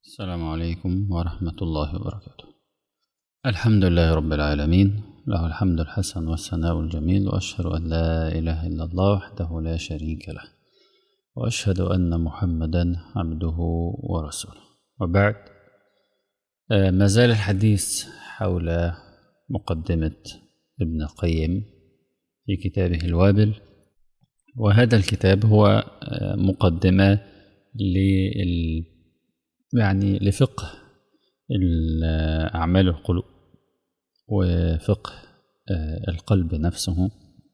السلام عليكم ورحمة الله وبركاته الحمد لله رب العالمين له الحمد الحسن والثناء الجميل وأشهد أن لا إله إلا الله وحده لا شريك له وأشهد أن محمدا عبده ورسوله وبعد آه، ما زال الحديث حول مقدمة ابن القيم في كتابه الوابل وهذا الكتاب هو آه، مقدمة لل يعني لفقه ال- أعمال القلوب وفقه آه، القلب نفسه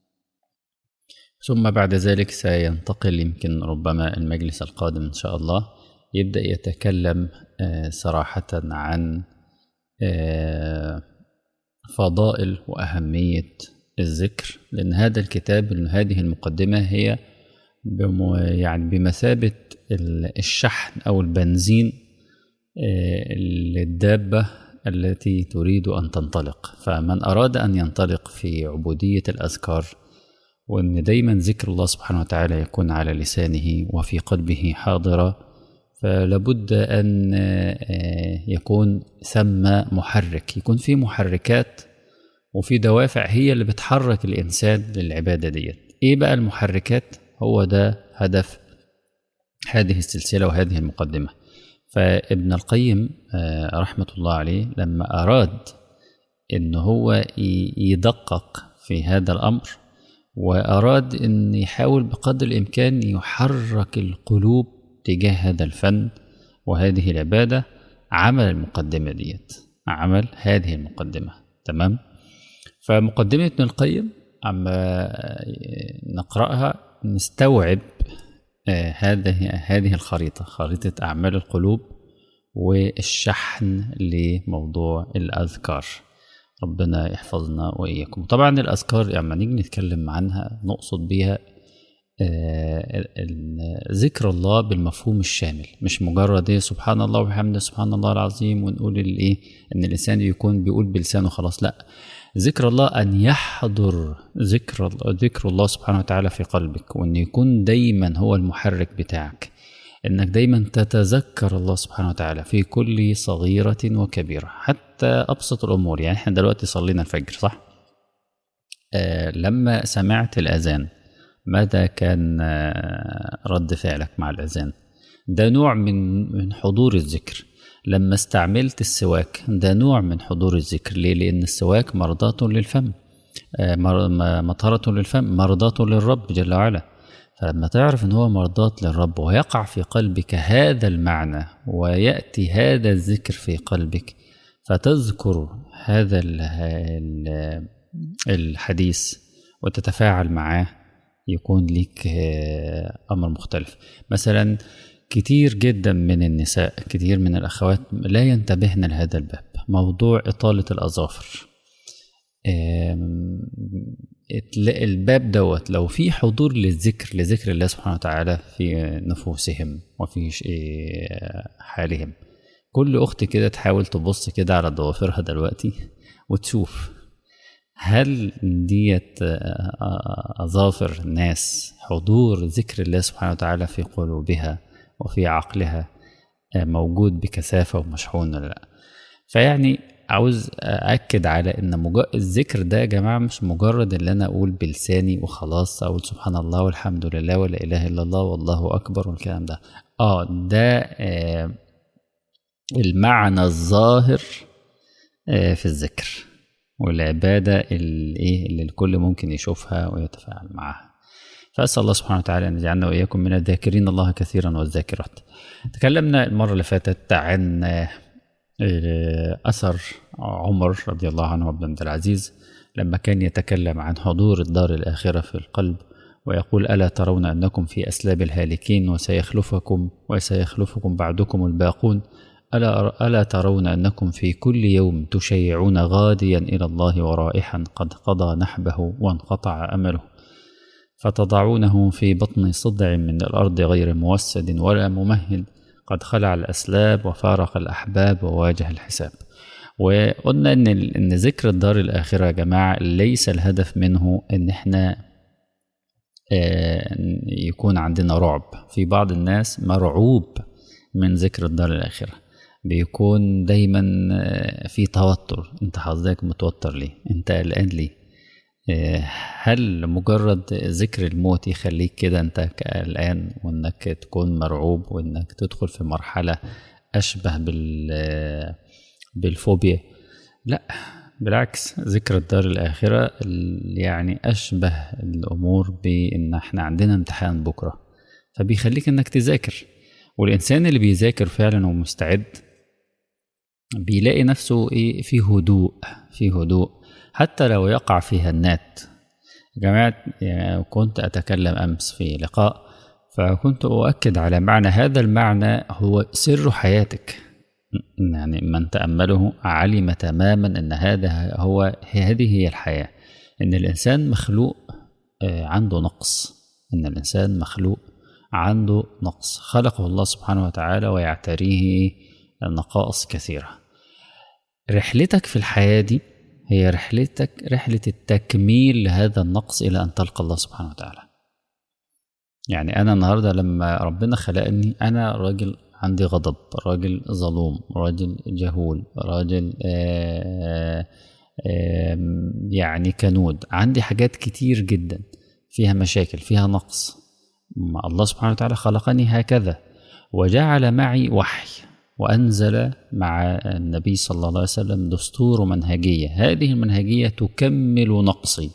ثم بعد ذلك سينتقل يمكن ربما المجلس القادم إن شاء الله يبدأ يتكلم آه، صراحة عن آه، فضائل وأهمية الذكر لأن هذا الكتاب هذه المقدمة هي بم- يعني بمثابة ال- الشحن أو البنزين آه، للدابة التي تريد أن تنطلق فمن أراد أن ينطلق في عبودية الأذكار وأن دايما ذكر الله سبحانه وتعالى يكون على لسانه وفي قلبه حاضرا فلابد أن آه، يكون ثم محرك يكون في محركات وفي دوافع هي اللي بتحرك الإنسان للعبادة ديت إيه بقى المحركات هو ده هدف هذه السلسلة وهذه المقدمة فابن القيم آه، رحمة الله عليه لما أراد إن هو ي- يدقق في هذا الأمر وأراد أن يحاول بقدر الإمكان يحرك القلوب تجاه هذا الفن وهذه العبادة عمل المقدمة ديت عمل هذه المقدمة تمام فمقدمة ابن القيم عما نقرأها نستوعب آه، هذه هذه الخريطة خريطة أعمال القلوب والشحن لموضوع الأذكار ربنا يحفظنا وإياكم طبعا الأذكار لما نيجي نتكلم عنها نقصد بيها آه، ال- ال- ذكر الله بالمفهوم الشامل مش مجرد ايه سبحان الله وبحمده سبحان الله العظيم ونقول الايه ان الانسان يكون بيقول بلسانه خلاص لا ذكر الله ان يحضر ذكر ذكر الله سبحانه وتعالى في قلبك وان يكون دايما هو المحرك بتاعك انك دايما تتذكر الله سبحانه وتعالى في كل صغيرة وكبيرة حتى ابسط الامور يعني احنا دلوقتي صلينا الفجر صح آه لما سمعت الاذان ماذا كان آه، رد فعلك مع الاذان ده نوع من من حضور الذكر لما استعملت السواك ده نوع من حضور الذكر ليه لان السواك مرضاة للفم آه، مر- م- مطهرة للفم مرضاة للرب جل وعلا فلما تعرف ان هو مرضاة للرب ويقع في قلبك هذا المعنى ويأتي هذا الذكر في قلبك فتذكر هذا ال- ال- الحديث وتتفاعل معاه يكون ليك آه، أمر مختلف مثلا كتير جدا من النساء كتير من الأخوات لا ينتبهن لهذا الباب موضوع إطالة الأظافر آم، اتل- الباب دوت لو في حضور للذكر لذكر الله سبحانه وتعالى في نفوسهم وفي ش- آه، حالهم كل أخت كده تحاول تبص كده على ضوافرها دلوقتي وتشوف هل ديت آه، آه، أظافر ناس حضور ذكر الله سبحانه وتعالى في قلوبها وفي عقلها آه، موجود بكثافة ومشحون ولا لا فيعني عاوز أأكد على إن مج... الذكر ده يا جماعة مش مجرد اللي أنا أقول بلساني وخلاص أقول سبحان الله والحمد لله ولا إله إلا الله والله أكبر والكلام ده آه ده آه المعنى الظاهر آه في الذكر والعبادة اللي, اللي الكل ممكن يشوفها ويتفاعل معها فأسأل الله سبحانه وتعالى أن يجعلنا وإياكم من الذاكرين الله كثيرا والذاكرات تكلمنا المرة اللي فاتت عن آه، آه، أثر عمر رضي الله عنه وابن عبد العزيز لما كان يتكلم عن حضور الدار الآخرة في القلب ويقول ألا ترون أنكم في أسلاب الهالكين وسيخلفكم وسيخلفكم بعدكم الباقون ألا, ألا ترون أنكم في كل يوم تشيعون غاديا إلى الله ورائحا قد قضى نحبه وانقطع أمله فتضعونه في بطن صدع من الأرض غير موسد ولا ممهد قد خلع الأسلاب وفارق الأحباب وواجه الحساب وقلنا إن, إن ذكر الدار الآخرة يا جماعة ليس الهدف منه إن إحنا آه، يكون عندنا رعب في بعض الناس مرعوب من ذكر الدار الآخرة بيكون دايما في توتر انت حضرتك متوتر ليه انت قلقان ليه هل مجرد ذكر الموت يخليك كده انت قلقان وانك تكون مرعوب وانك تدخل في مرحلة اشبه بال بالفوبيا لا بالعكس ذكر الدار الآخرة يعني أشبه الأمور بإن إحنا عندنا امتحان بكرة فبيخليك إنك تذاكر والإنسان اللي بيذاكر فعلا ومستعد بيلاقي نفسه إيه في هدوء في هدوء حتى لو يقع في هنات يا جماعة يعني كنت أتكلم أمس في لقاء فكنت أؤكد على معنى هذا المعنى هو سر حياتك يعني من تأمله علم تماما أن هذا هو هذه هي الحياة أن الإنسان مخلوق عنده نقص أن الإنسان مخلوق عنده نقص خلقه الله سبحانه وتعالى ويعتريه نقائص كثيرة رحلتك في الحياة دي هي رحلتك رحلة التكميل لهذا النقص إلى أن تلقى الله سبحانه وتعالى يعني أنا النهاردة لما ربنا خلقني أنا راجل عندي غضب راجل ظلوم راجل جهول راجل آآ آآ يعني كنود عندي حاجات كتير جدا فيها مشاكل فيها نقص الله سبحانه وتعالى خلقني هكذا وجعل معي وحي وأنزل مع النبي صلى الله عليه وسلم دستور ومنهجية هذه المنهجية تكمل نقصي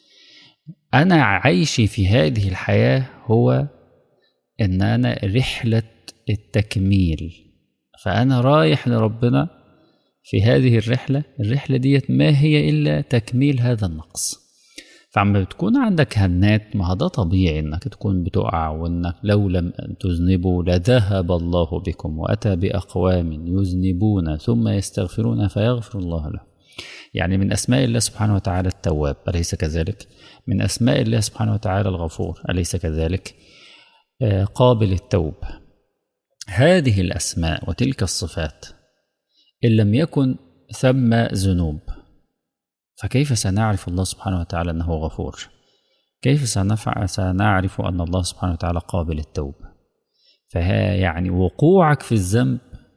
أنا عيشي في هذه الحياة هو إن أنا رحلة التكميل فأنا رايح لربنا في هذه الرحلة الرحلة ديت ما هي إلا تكميل هذا النقص فعما بتكون عندك هنات ما ده طبيعي انك تكون بتقع وانك لو لم تذنبوا لذهب الله بكم واتى باقوام يذنبون ثم يستغفرون فيغفر الله لهم يعني من اسماء الله سبحانه وتعالى التواب اليس كذلك من اسماء الله سبحانه وتعالى الغفور اليس كذلك آه قابل التوب هذه الاسماء وتلك الصفات ان لم يكن ثم ذنوب فكيف سنعرف الله سبحانه وتعالى انه غفور كيف سنفع سنعرف ان الله سبحانه وتعالى قابل التوب فها يعني وقوعك في الذنب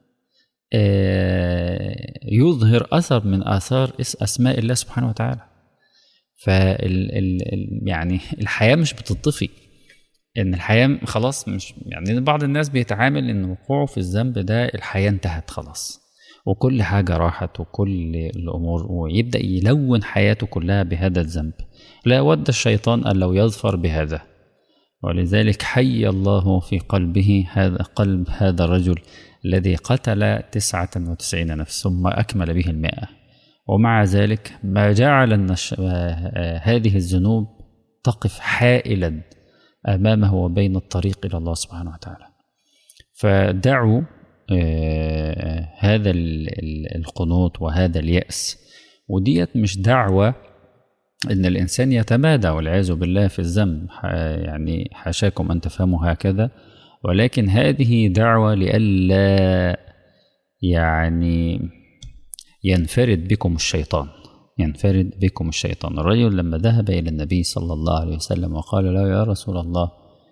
يظهر اثر من اثار اسماء الله سبحانه وتعالى فال يعني الحياه مش بتطفي ان الحياه خلاص مش يعني بعض الناس بيتعامل ان وقوعه في الذنب ده الحياه انتهت خلاص وكل حاجة راحت وكل الأمور ويبدأ يلون حياته كلها بهذا الذنب لا ود الشيطان أن لو يظفر بهذا ولذلك حي الله في قلبه هذا قلب هذا الرجل الذي قتل تسعة وتسعين نفس ثم أكمل به المئة ومع ذلك ما جعل هذه الذنوب تقف حائلا أمامه وبين الطريق إلى الله سبحانه وتعالى فدعوا آه هذا القنوط وهذا اليأس وديت مش دعوة إن الإنسان يتمادى والعياذ بالله في الذنب يعني حاشاكم أن تفهموا هكذا ولكن هذه دعوة لئلا يعني ينفرد بكم الشيطان ينفرد بكم الشيطان الرجل لما ذهب إلى النبي صلى الله عليه وسلم وقال له يا رسول الله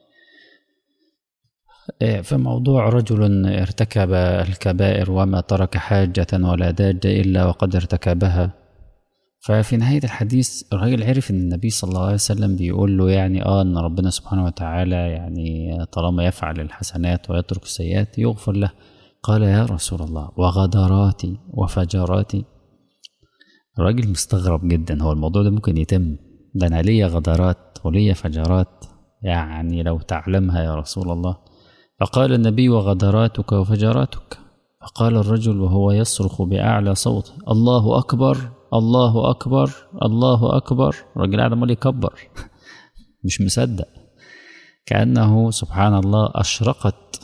في موضوع رجل ارتكب الكبائر وما ترك حاجة ولا داجة إلا وقد ارتكبها ففي نهاية الحديث الراجل عرف إن النبي صلى الله عليه وسلم بيقول له يعني آه إن ربنا سبحانه وتعالى يعني طالما يفعل الحسنات ويترك السيئات يغفر له قال يا رسول الله وغدراتي وفجراتي الراجل مستغرب جدا هو الموضوع ده ممكن يتم ده أنا ليا غدرات وليا فجرات يعني لو تعلمها يا رسول الله فقال النبي وغدراتك وفجراتك فقال الرجل وهو يصرخ بأعلى صوت الله أكبر الله أكبر الله أكبر الراجل قاعد عمال يكبر مش مصدق كأنه سبحان الله أشرقت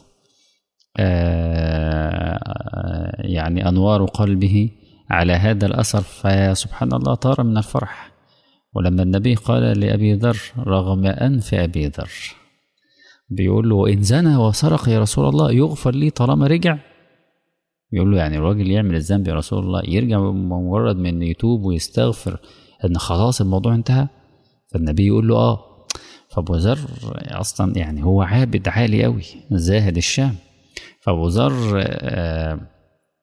يعني أنوار قلبه على هذا الأثر فسبحان الله طار من الفرح ولما النبي قال لأبي ذر رغم أنف أبي ذر بيقول له إن زنى وسرق يا رسول الله يغفر لي طالما رجع يقول له يعني الراجل يعمل الذنب يا رسول الله يرجع مجرد من يتوب ويستغفر ان خلاص الموضوع انتهى فالنبي يقول له اه فابو ذر اصلا يعني هو عابد عالي قوي زاهد الشام فابو ذر آه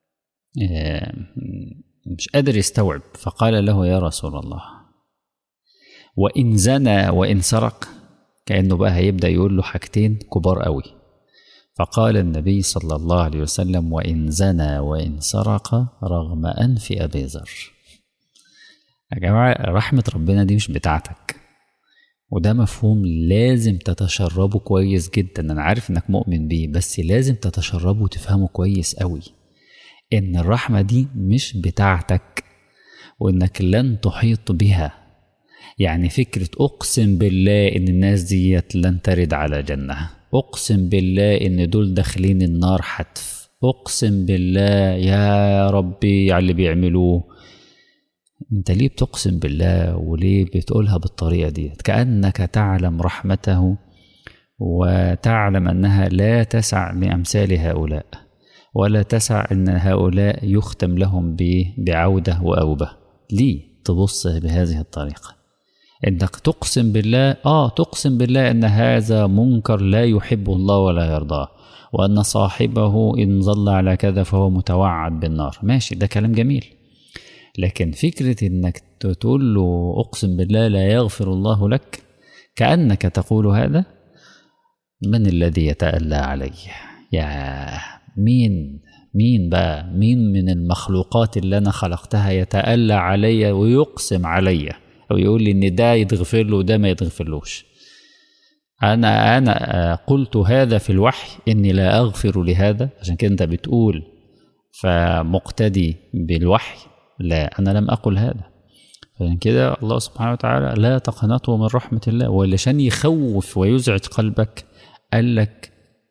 آه، مش قادر يستوعب فقال له يا رسول الله وإن زنى وإن سرق كأنه بقى هيبدأ يقول له حاجتين كبار قوي فقال النبي صلى الله عليه وسلم وإن زنى وإن سرق رغم أنف أبي ذر يا جماعة رحمة ربنا دي مش بتاعتك وده مفهوم لازم تتشربه كويس جدا أنا عارف إنك مؤمن بيه بس لازم تتشربه وتفهمه كويس قوي إن الرحمة دي مش بتاعتك وإنك لن تحيط بها يعني فكرة أقسم بالله إن الناس ديت لن ترد على جنة أقسم بالله إن دول داخلين النار حتف أقسم بالله يا ربي على اللي بيعملوه أنت ليه بتقسم بالله وليه بتقولها بالطريقة دي كأنك تعلم رحمته وتعلم أنها لا تسع لأمثال هؤلاء ولا تسع أن هؤلاء يختم لهم بعودة وأوبة ليه تبص بهذه الطريقة انك تقسم بالله اه تقسم بالله ان هذا منكر لا يحبه الله ولا يرضاه وان صاحبه ان ظل على كذا فهو متوعد بالنار ماشي ده كلام جميل لكن فكرة انك تقول له اقسم بالله لا يغفر الله لك كأنك تقول هذا من الذي يتألى علي يا مين مين بقى مين من المخلوقات اللي انا خلقتها يتألى علي ويقسم عليّ او يقول لي ان ده يتغفر له وده ما يتغفرلوش انا انا قلت هذا في الوحي اني لا اغفر لهذا عشان كده انت بتقول فمقتدي بالوحي لا انا لم اقل هذا عشان كده الله سبحانه وتعالى لا تقنطوا من رحمة الله ولشان يخوف ويزعج قلبك قال لك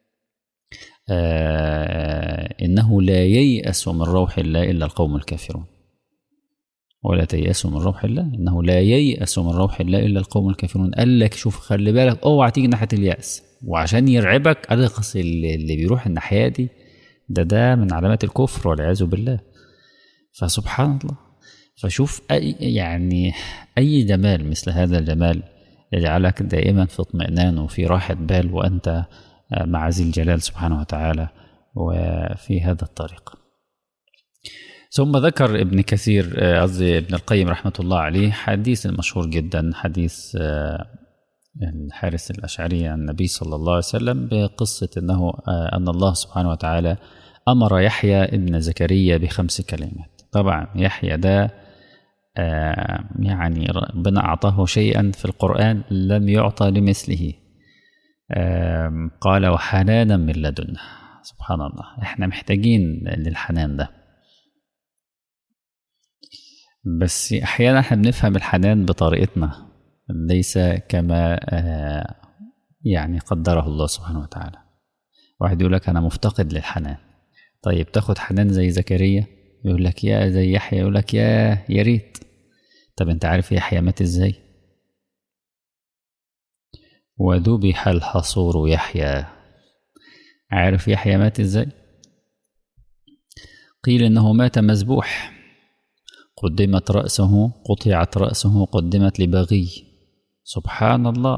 آه إنه لا ييأس من روح الله إلا القوم الكافرون ولا تيأسوا من روح الله إنه لا ييأس من روح الله إلا القوم الكافرون قال لك شوف خلي بالك اوعى تيجي ناحية اليأس وعشان يرعبك أرخص اللي, اللي بيروح الناحية دي ده ده من علامات الكفر والعياذ بالله فسبحان الله فشوف أي يعني أي جمال مثل هذا الجمال يجعلك دائما في اطمئنان وفي راحة بال وأنت مع ذي الجلال سبحانه وتعالى وفي هذا الطريق ثم ذكر ابن كثير قصدي ابن القيم رحمة الله عليه حديث المشهور جدا حديث الحارس الأشعري عن النبي صلى الله عليه وسلم بقصة أنه أن الله سبحانه وتعالى أمر يحيى ابن زكريا بخمس كلمات طبعا يحيى ده يعني ربنا أعطاه شيئا في القرآن لم يعطى لمثله قال وحنانا من لدنا سبحان الله احنا محتاجين للحنان ده بس احيانا احنا بنفهم الحنان بطريقتنا ليس كما يعني قدره الله سبحانه وتعالى واحد يقول لك انا مفتقد للحنان طيب تاخد حنان زي زكريا يقول لك يا زي يحيى يقول لك يا يا ريت طب انت عارف يحيى مات ازاي وذبح الحصور يحيى عارف يحيى مات ازاي قيل انه مات مذبوح قدمت رأسه قطعت رأسه قدمت لبغي سبحان الله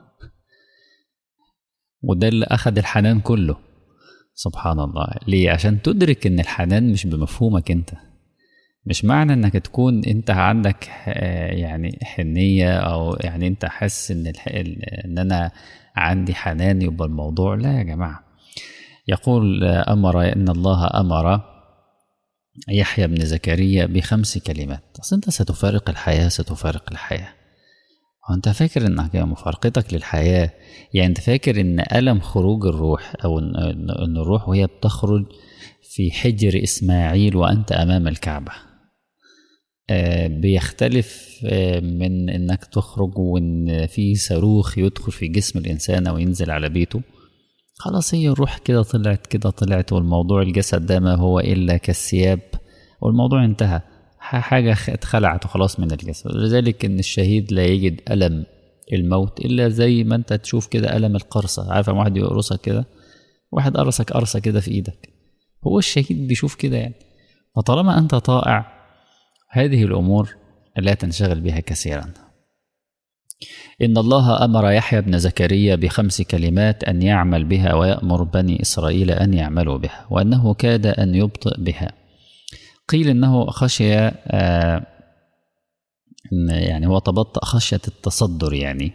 وده اللي أخذ الحنان كله سبحان الله ليه عشان تدرك ان الحنان مش بمفهومك انت مش معنى انك تكون انت عندك يعني حنية او يعني انت حاسس ان ان انا عندي حنان يبقى الموضوع لا يا جماعة يقول امر ان الله امر يحيى بن زكريا بخمس كلمات اصل انت ستفارق الحياة ستفارق الحياة وانت فاكر انك مفارقتك للحياة يعني انت فاكر ان ألم خروج الروح او ان الروح وهي بتخرج في حجر اسماعيل وانت امام الكعبة آه بيختلف آه من انك تخرج وان في صاروخ يدخل في جسم الانسان او ينزل على بيته خلاص هي الروح كده طلعت كده طلعت والموضوع الجسد ده ما هو الا كالثياب والموضوع انتهى حاجة اتخلعت وخلاص من الجسد لذلك ان الشهيد لا يجد ألم الموت إلا زي ما انت تشوف كده ألم القرصة عارف واحد يقرصك كده واحد قرصك قرصة كده في ايدك هو الشهيد بيشوف كده يعني فطالما انت طائع هذه الأمور لا تنشغل بها كثيرا إن الله أمر يحيى بن زكريا بخمس كلمات أن يعمل بها ويأمر بني إسرائيل أن يعملوا بها وأنه كاد أن يبطئ بها قيل انه خشي آه إن يعني هو تبطأ خشية التصدر يعني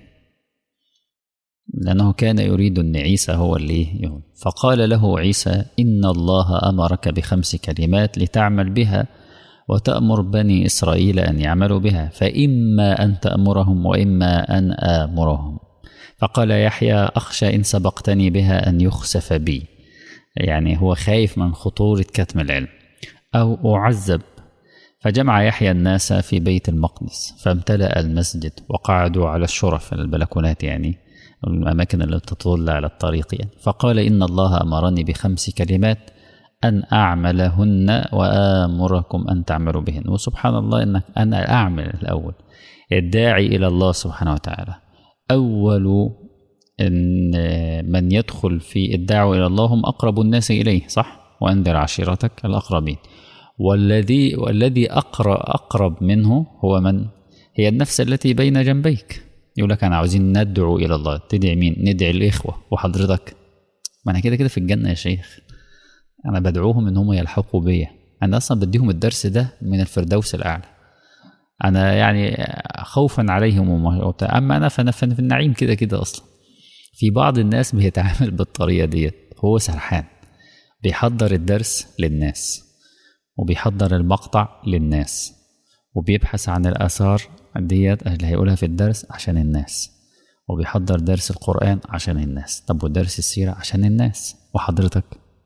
لأنه كان يريد أن عيسى هو اللي يهون فقال له عيسى إن الله أمرك بخمس كلمات لتعمل بها وتأمر بني إسرائيل أن يعملوا بها فإما أن تأمرهم وإما أن آمرهم فقال يحيى أخشى إن سبقتني بها أن يخسف بي يعني هو خايف من خطورة كتم العلم أو أعذب فجمع يحيى الناس في بيت المقدس فامتلأ المسجد وقعدوا على الشرف البلكونات يعني الأماكن التي تطل على الطريق يعني فقال إن الله أمرني بخمس كلمات أن أعملهن وآمركم أن تعملوا بهن وسبحان الله إنك أنا أعمل الأول الداعي إلى الله سبحانه وتعالى أول إن من يدخل في الدعوة إلى الله هم أقرب الناس إليه صح وأنذر عشيرتك الأقربين والذي والذي أقرب, أقرب منه هو من هي النفس التي بين جنبيك يقول لك أنا عاوزين ندعو إلى الله تدعي مين ندعي الإخوة وحضرتك ما أنا كده كده في الجنة يا شيخ أنا بدعوهم إن هم يلحقوا بيا أنا أصلا بديهم الدرس ده من الفردوس الأعلى أنا يعني خوفا عليهم وبتاع أما أنا فأنا في النعيم كده كده أصلا في بعض الناس بيتعامل بالطريقة ديت هو سرحان بيحضر الدرس للناس وبيحضر المقطع للناس وبيبحث عن الآثار ديت اللي هيقولها في الدرس عشان الناس وبيحضر درس القرآن عشان الناس طب ودرس السيرة عشان الناس وحضرتك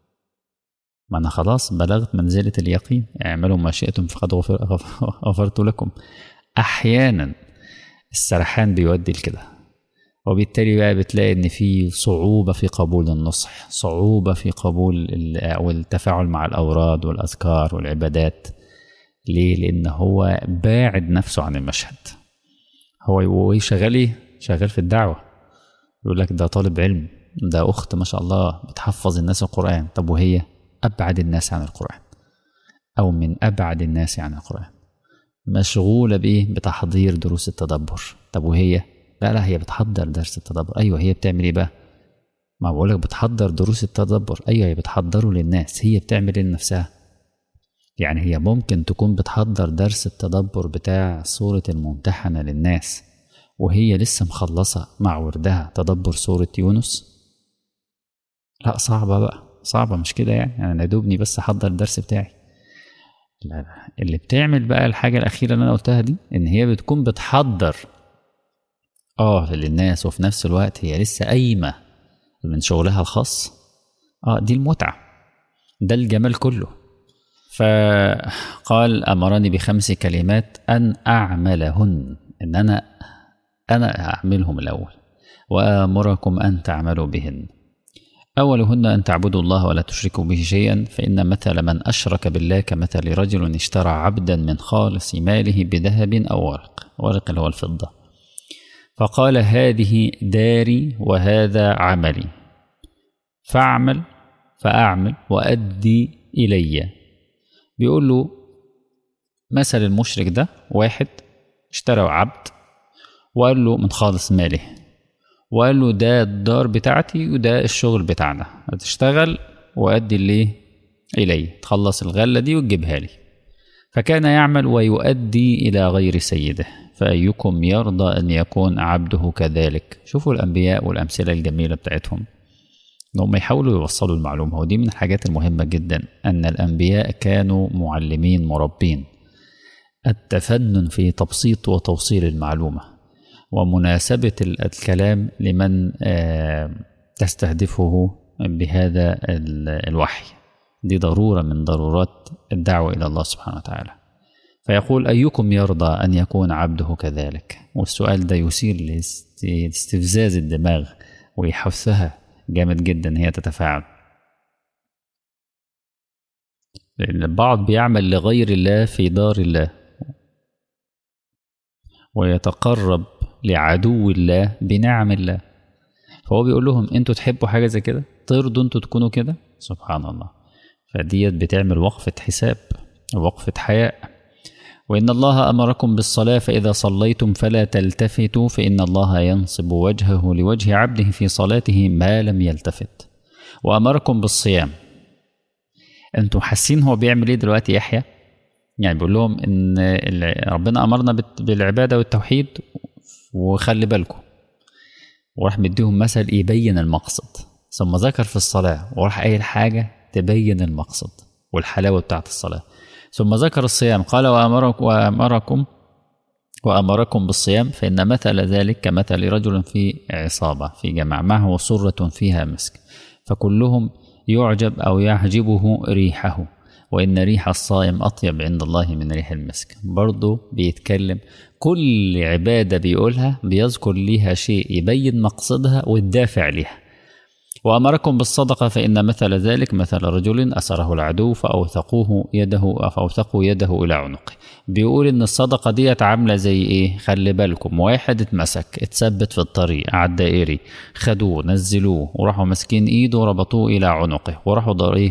ما أنا خلاص بلغت منزلة اليقين اعملوا ما شئتم فقد غفر غفرت لكم أحيانا السرحان بيودي لكده وبالتالي بقى بتلاقي ان في صعوبه في قبول النصح صعوبه في قبول او التفاعل مع الاوراد والاذكار والعبادات ليه لان هو باعد نفسه عن المشهد هو هو شغال ايه شغال في الدعوه يقول لك ده طالب علم ده اخت ما شاء الله بتحفظ الناس القران طب وهي ابعد الناس عن القران او من ابعد الناس عن القران مشغوله بايه بتحضير دروس التدبر طب وهي لا لا هي بتحضر درس التدبر ايوه هي بتعمل ايه بقى ما بقولك بتحضر دروس التدبر ايوه هي بتحضره للناس هي بتعمل ايه لنفسها يعني هي ممكن تكون بتحضر درس التدبر بتاع سورة الممتحنة للناس وهي لسه مخلصة مع وردها تدبر سورة يونس لا صعبة بقى صعبة مش كده يعني أنا دوبني بس أحضر الدرس بتاعي لا لا اللي بتعمل بقى الحاجة الأخيرة اللي أنا قلتها دي إن هي بتكون بتحضر اه للناس وفي نفس الوقت هي لسه قايمة من شغلها الخاص اه دي المتعة ده الجمال كله فقال أمرني بخمس كلمات أن أعملهن إن أنا أنا أعملهم الأول وآمركم أن تعملوا بهن أولهن أن تعبدوا الله ولا تشركوا به شيئا فإن مثل من أشرك بالله كمثل رجل اشترى عبدا من خالص ماله بذهب أو ورق ورق اللي هو الفضة فقال هذه داري وهذا عملي فاعمل فأعمل وأدي إلي بيقول له مثل المشرك ده واحد اشترى عبد وقال له من خالص ماله وقال له ده الدار بتاعتي وده الشغل بتاعنا هتشتغل وأدي اللي إلي تخلص الغلة دي وتجيبها لي فكان يعمل ويؤدي إلى غير سيده فأيكم يرضى أن يكون عبده كذلك شوفوا الأنبياء والأمثلة الجميلة بتاعتهم إنهم يحاولوا يوصلوا المعلومة ودي من الحاجات المهمة جدا أن الأنبياء كانوا معلمين مربين التفنن في تبسيط وتوصيل المعلومة ومناسبة الكلام لمن تستهدفه بهذا الوحي دي ضرورة من ضرورات الدعوة إلى الله سبحانه وتعالى فيقول أيكم يرضى أن يكون عبده كذلك والسؤال ده يثير لاستفزاز الدماغ ويحثها جامد جدا هي تتفاعل لأن البعض بيعمل لغير الله في دار الله ويتقرب لعدو الله بنعم الله فهو بيقول لهم انتوا تحبوا حاجة زي كده ترضوا انتوا تكونوا كده سبحان الله فديت بتعمل وقفة حساب وقفة حياء وإن الله أمركم بالصلاة فإذا صليتم فلا تلتفتوا فإن الله ينصب وجهه لوجه عبده في صلاته ما لم يلتفت وأمركم بالصيام أنتم حاسين هو بيعمل إيه دلوقتي يحيى يعني بيقول لهم ان ال- ربنا امرنا بت- بالعباده والتوحيد وخلي بالكم وراح مديهم مثل يبين المقصد ثم ذكر في الصلاه وراح قايل حاجه تبين المقصد والحلاوه بتاعت الصلاه ثم ذكر الصيام قال وامركم وامركم وأمركم بالصيام فإن مثل ذلك كمثل رجل في عصابة في جماعة معه سرة فيها مسك فكلهم يعجب أو يعجبه ريحه وإن ريح الصائم أطيب عند الله من ريح المسك برضه بيتكلم كل عبادة بيقولها بيذكر ليها شيء يبين مقصدها والدافع ليها وأمركم بالصدقة فإن مثل ذلك مثل رجل أسره العدو فأوثقوه يده فأوثقوا يده إلى عنقه بيقول إن الصدقة ديت عاملة زي إيه خلي بالكم واحد اتمسك اتثبت في الطريق على الدائري خدوه نزلوه وراحوا ماسكين إيده وربطوه إلى عنقه وراحوا ضريه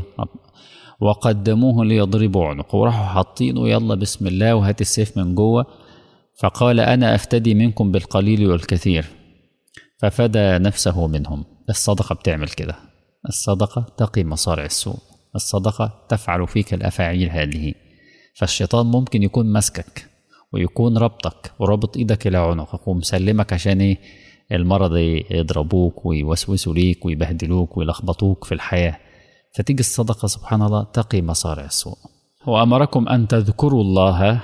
وقدموه ليضربوا عنقه وراحوا حاطينه يلا بسم الله وهات السيف من جوه فقال أنا أفتدي منكم بالقليل والكثير ففدى نفسه منهم الصدقة بتعمل كده الصدقة تقي مصارع السوء الصدقة تفعل فيك الأفاعيل هذه فالشيطان ممكن يكون مسكك ويكون ربطك ورابط ايدك الى عنقك ومسلمك عشان ايه المرض يضربوك ويوسوسوا ليك ويبهدلوك ويلخبطوك في الحياة فتيجي الصدقة سبحان الله تقي مصارع السوء وأمركم أن تذكروا الله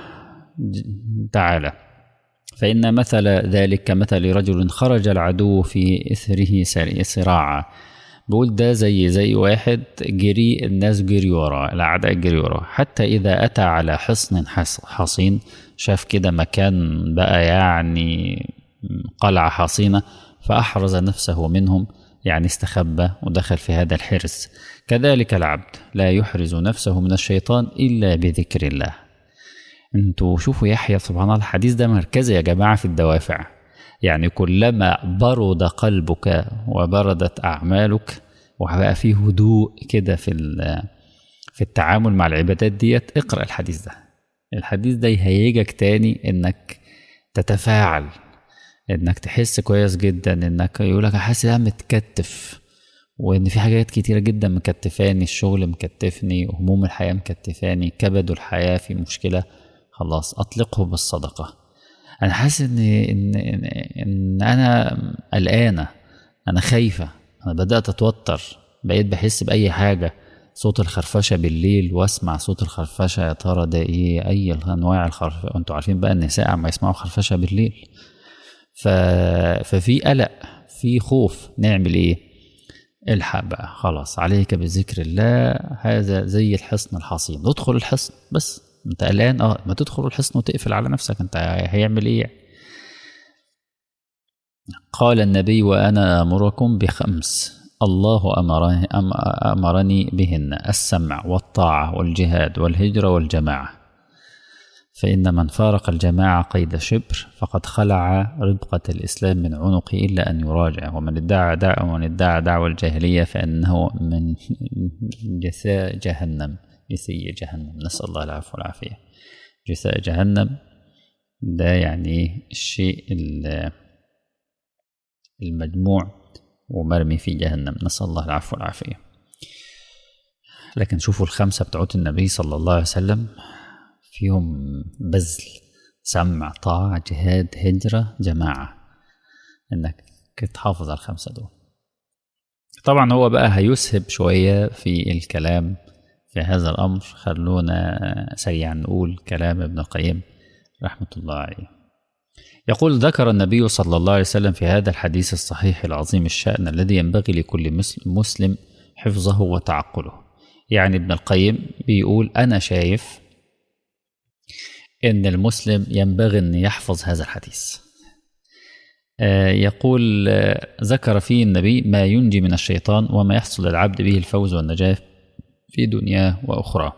تعالى فإن مثل ذلك كمثل رجل خرج العدو في إثره سراعا بقول ده زي زي واحد جري الناس جري وراه الأعداء جري وراه حتى إذا أتى على حصن حصين شاف كده مكان بقى يعني قلعة حصينة فأحرز نفسه منهم يعني استخبى ودخل في هذا الحرز كذلك العبد لا يحرز نفسه من الشيطان إلا بذكر الله انتوا شوفوا يحيى سبحان الله الحديث ده مركزي يا جماعة في الدوافع يعني كلما برد قلبك وبردت أعمالك وبقى فيه هدوء كده في في التعامل مع العبادات ديت اقرأ الحديث ده الحديث ده يهيجك تاني انك تتفاعل انك تحس كويس جدا انك يقولك حاسس انا متكتف وان في حاجات كتيرة جدا مكتفاني الشغل مكتفني هموم الحياة مكتفاني كبد الحياة في مشكلة خلاص اطلقه بالصدقة انا حاسس ان ان ان, إن انا قلقانة انا خايفة انا بدأت اتوتر بقيت بحس بأي حاجة صوت الخرفشة بالليل واسمع صوت الخرفشة يا ترى ده ايه اي انواع الخرفشة انتوا عارفين بقى النساء عم يسمعوا خرفشة بالليل ف... ففي قلق في خوف نعمل ايه الحق بقى خلاص عليك بذكر الله هذا زي الحصن الحصين ادخل الحصن بس انت قلقان اه ما تدخل الحصن وتقفل على نفسك انت هيعمل ايه قال النبي وانا امركم بخمس الله أمرني, أمرني بهن السمع والطاعة والجهاد والهجرة والجماعة فإن من فارق الجماعة قيد شبر فقد خلع ربقة الإسلام من عنقه إلا أن يراجع ومن ادعى دعوة ومن ادعى دعوة الجاهلية فإنه من جثاء جهنم جثي جهنم نسأل الله العفو والعافية جثاء جهنم ده يعني الشيء المجموع ومرمي في جهنم نسأل الله العفو والعافية لكن شوفوا الخمسة بتوعت النبي صلى الله عليه وسلم فيهم بذل سمع طاعة جهاد هجرة جماعة انك تحافظ على الخمسة دول طبعا هو بقى هيسهب شوية في الكلام في هذا الأمر خلونا سريعا نقول كلام ابن القيم رحمة الله عليه يقول ذكر النبي صلى الله عليه وسلم في هذا الحديث الصحيح العظيم الشأن الذي ينبغي لكل مسلم حفظه وتعقله يعني ابن القيم بيقول أنا شايف إن المسلم ينبغي أن يحفظ هذا الحديث يقول ذكر فيه النبي ما ينجي من الشيطان وما يحصل للعبد به الفوز والنجاة في دنياه وأخراه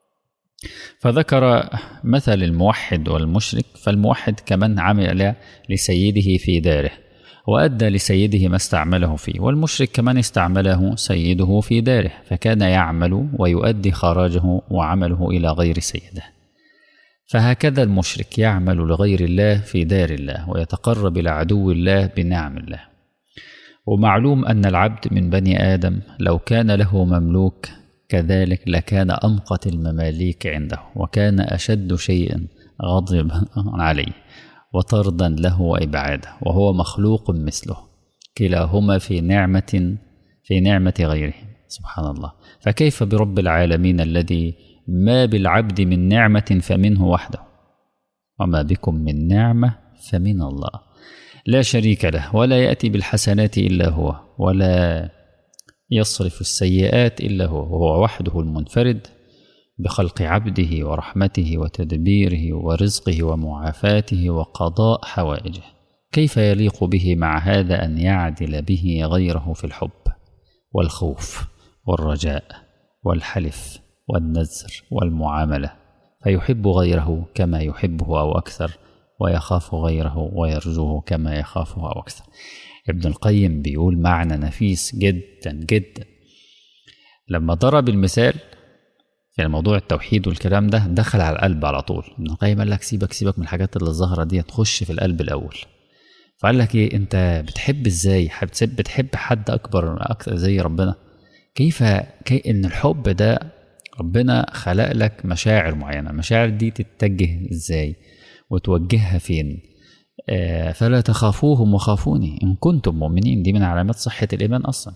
فذكر مثل الموحد والمشرك فالموحد كمن عمل لسيده في داره وأدى لسيده ما استعمله فيه والمشرك كمن استعمله سيده في داره فكان يعمل ويؤدي خراجه وعمله إلى غير سيده فهكذا المشرك يعمل لغير الله في دار الله ويتقرب إلى عدو الله بنعم الله ومعلوم أن العبد من بني آدم لو كان له مملوك كذلك لكان أمقت المماليك عنده وكان أشد شيء غضبا عليه وطردا له وإبعاده وهو مخلوق مثله كلاهما في نعمة في نعمة غيره سبحان الله فكيف برب العالمين الذي ما بالعبد من نعمة فمنه وحده وما بكم من نعمة فمن الله لا شريك له ولا يأتي بالحسنات إلا هو ولا يصرف السيئات إلا هو وهو وحده المنفرد بخلق عبده ورحمته وتدبيره ورزقه ومعافاته وقضاء حوائجه كيف يليق به مع هذا أن يعدل به غيره في الحب والخوف والرجاء والحلف والنذر والمعاملة فيحب غيره كما يحبه أو أكثر ويخاف غيره ويرجوه كما يخافه أو أكثر ابن القيم بيقول معنى نفيس جدا جدا لما ضرب المثال في موضوع التوحيد والكلام ده دخل على القلب على طول ابن القيم قال لك سيبك سيبك من الحاجات اللي الظاهره دي تخش في القلب الاول فقال لك ايه انت بتحب ازاي بتحب حد اكبر اكثر زي ربنا كيف كي ان الحب ده ربنا خلق لك مشاعر معينه المشاعر دي تتجه ازاي وتوجهها فين آه فلا تخافوهم وخافوني ان كنتم مؤمنين دي من علامات صحه الايمان اصلا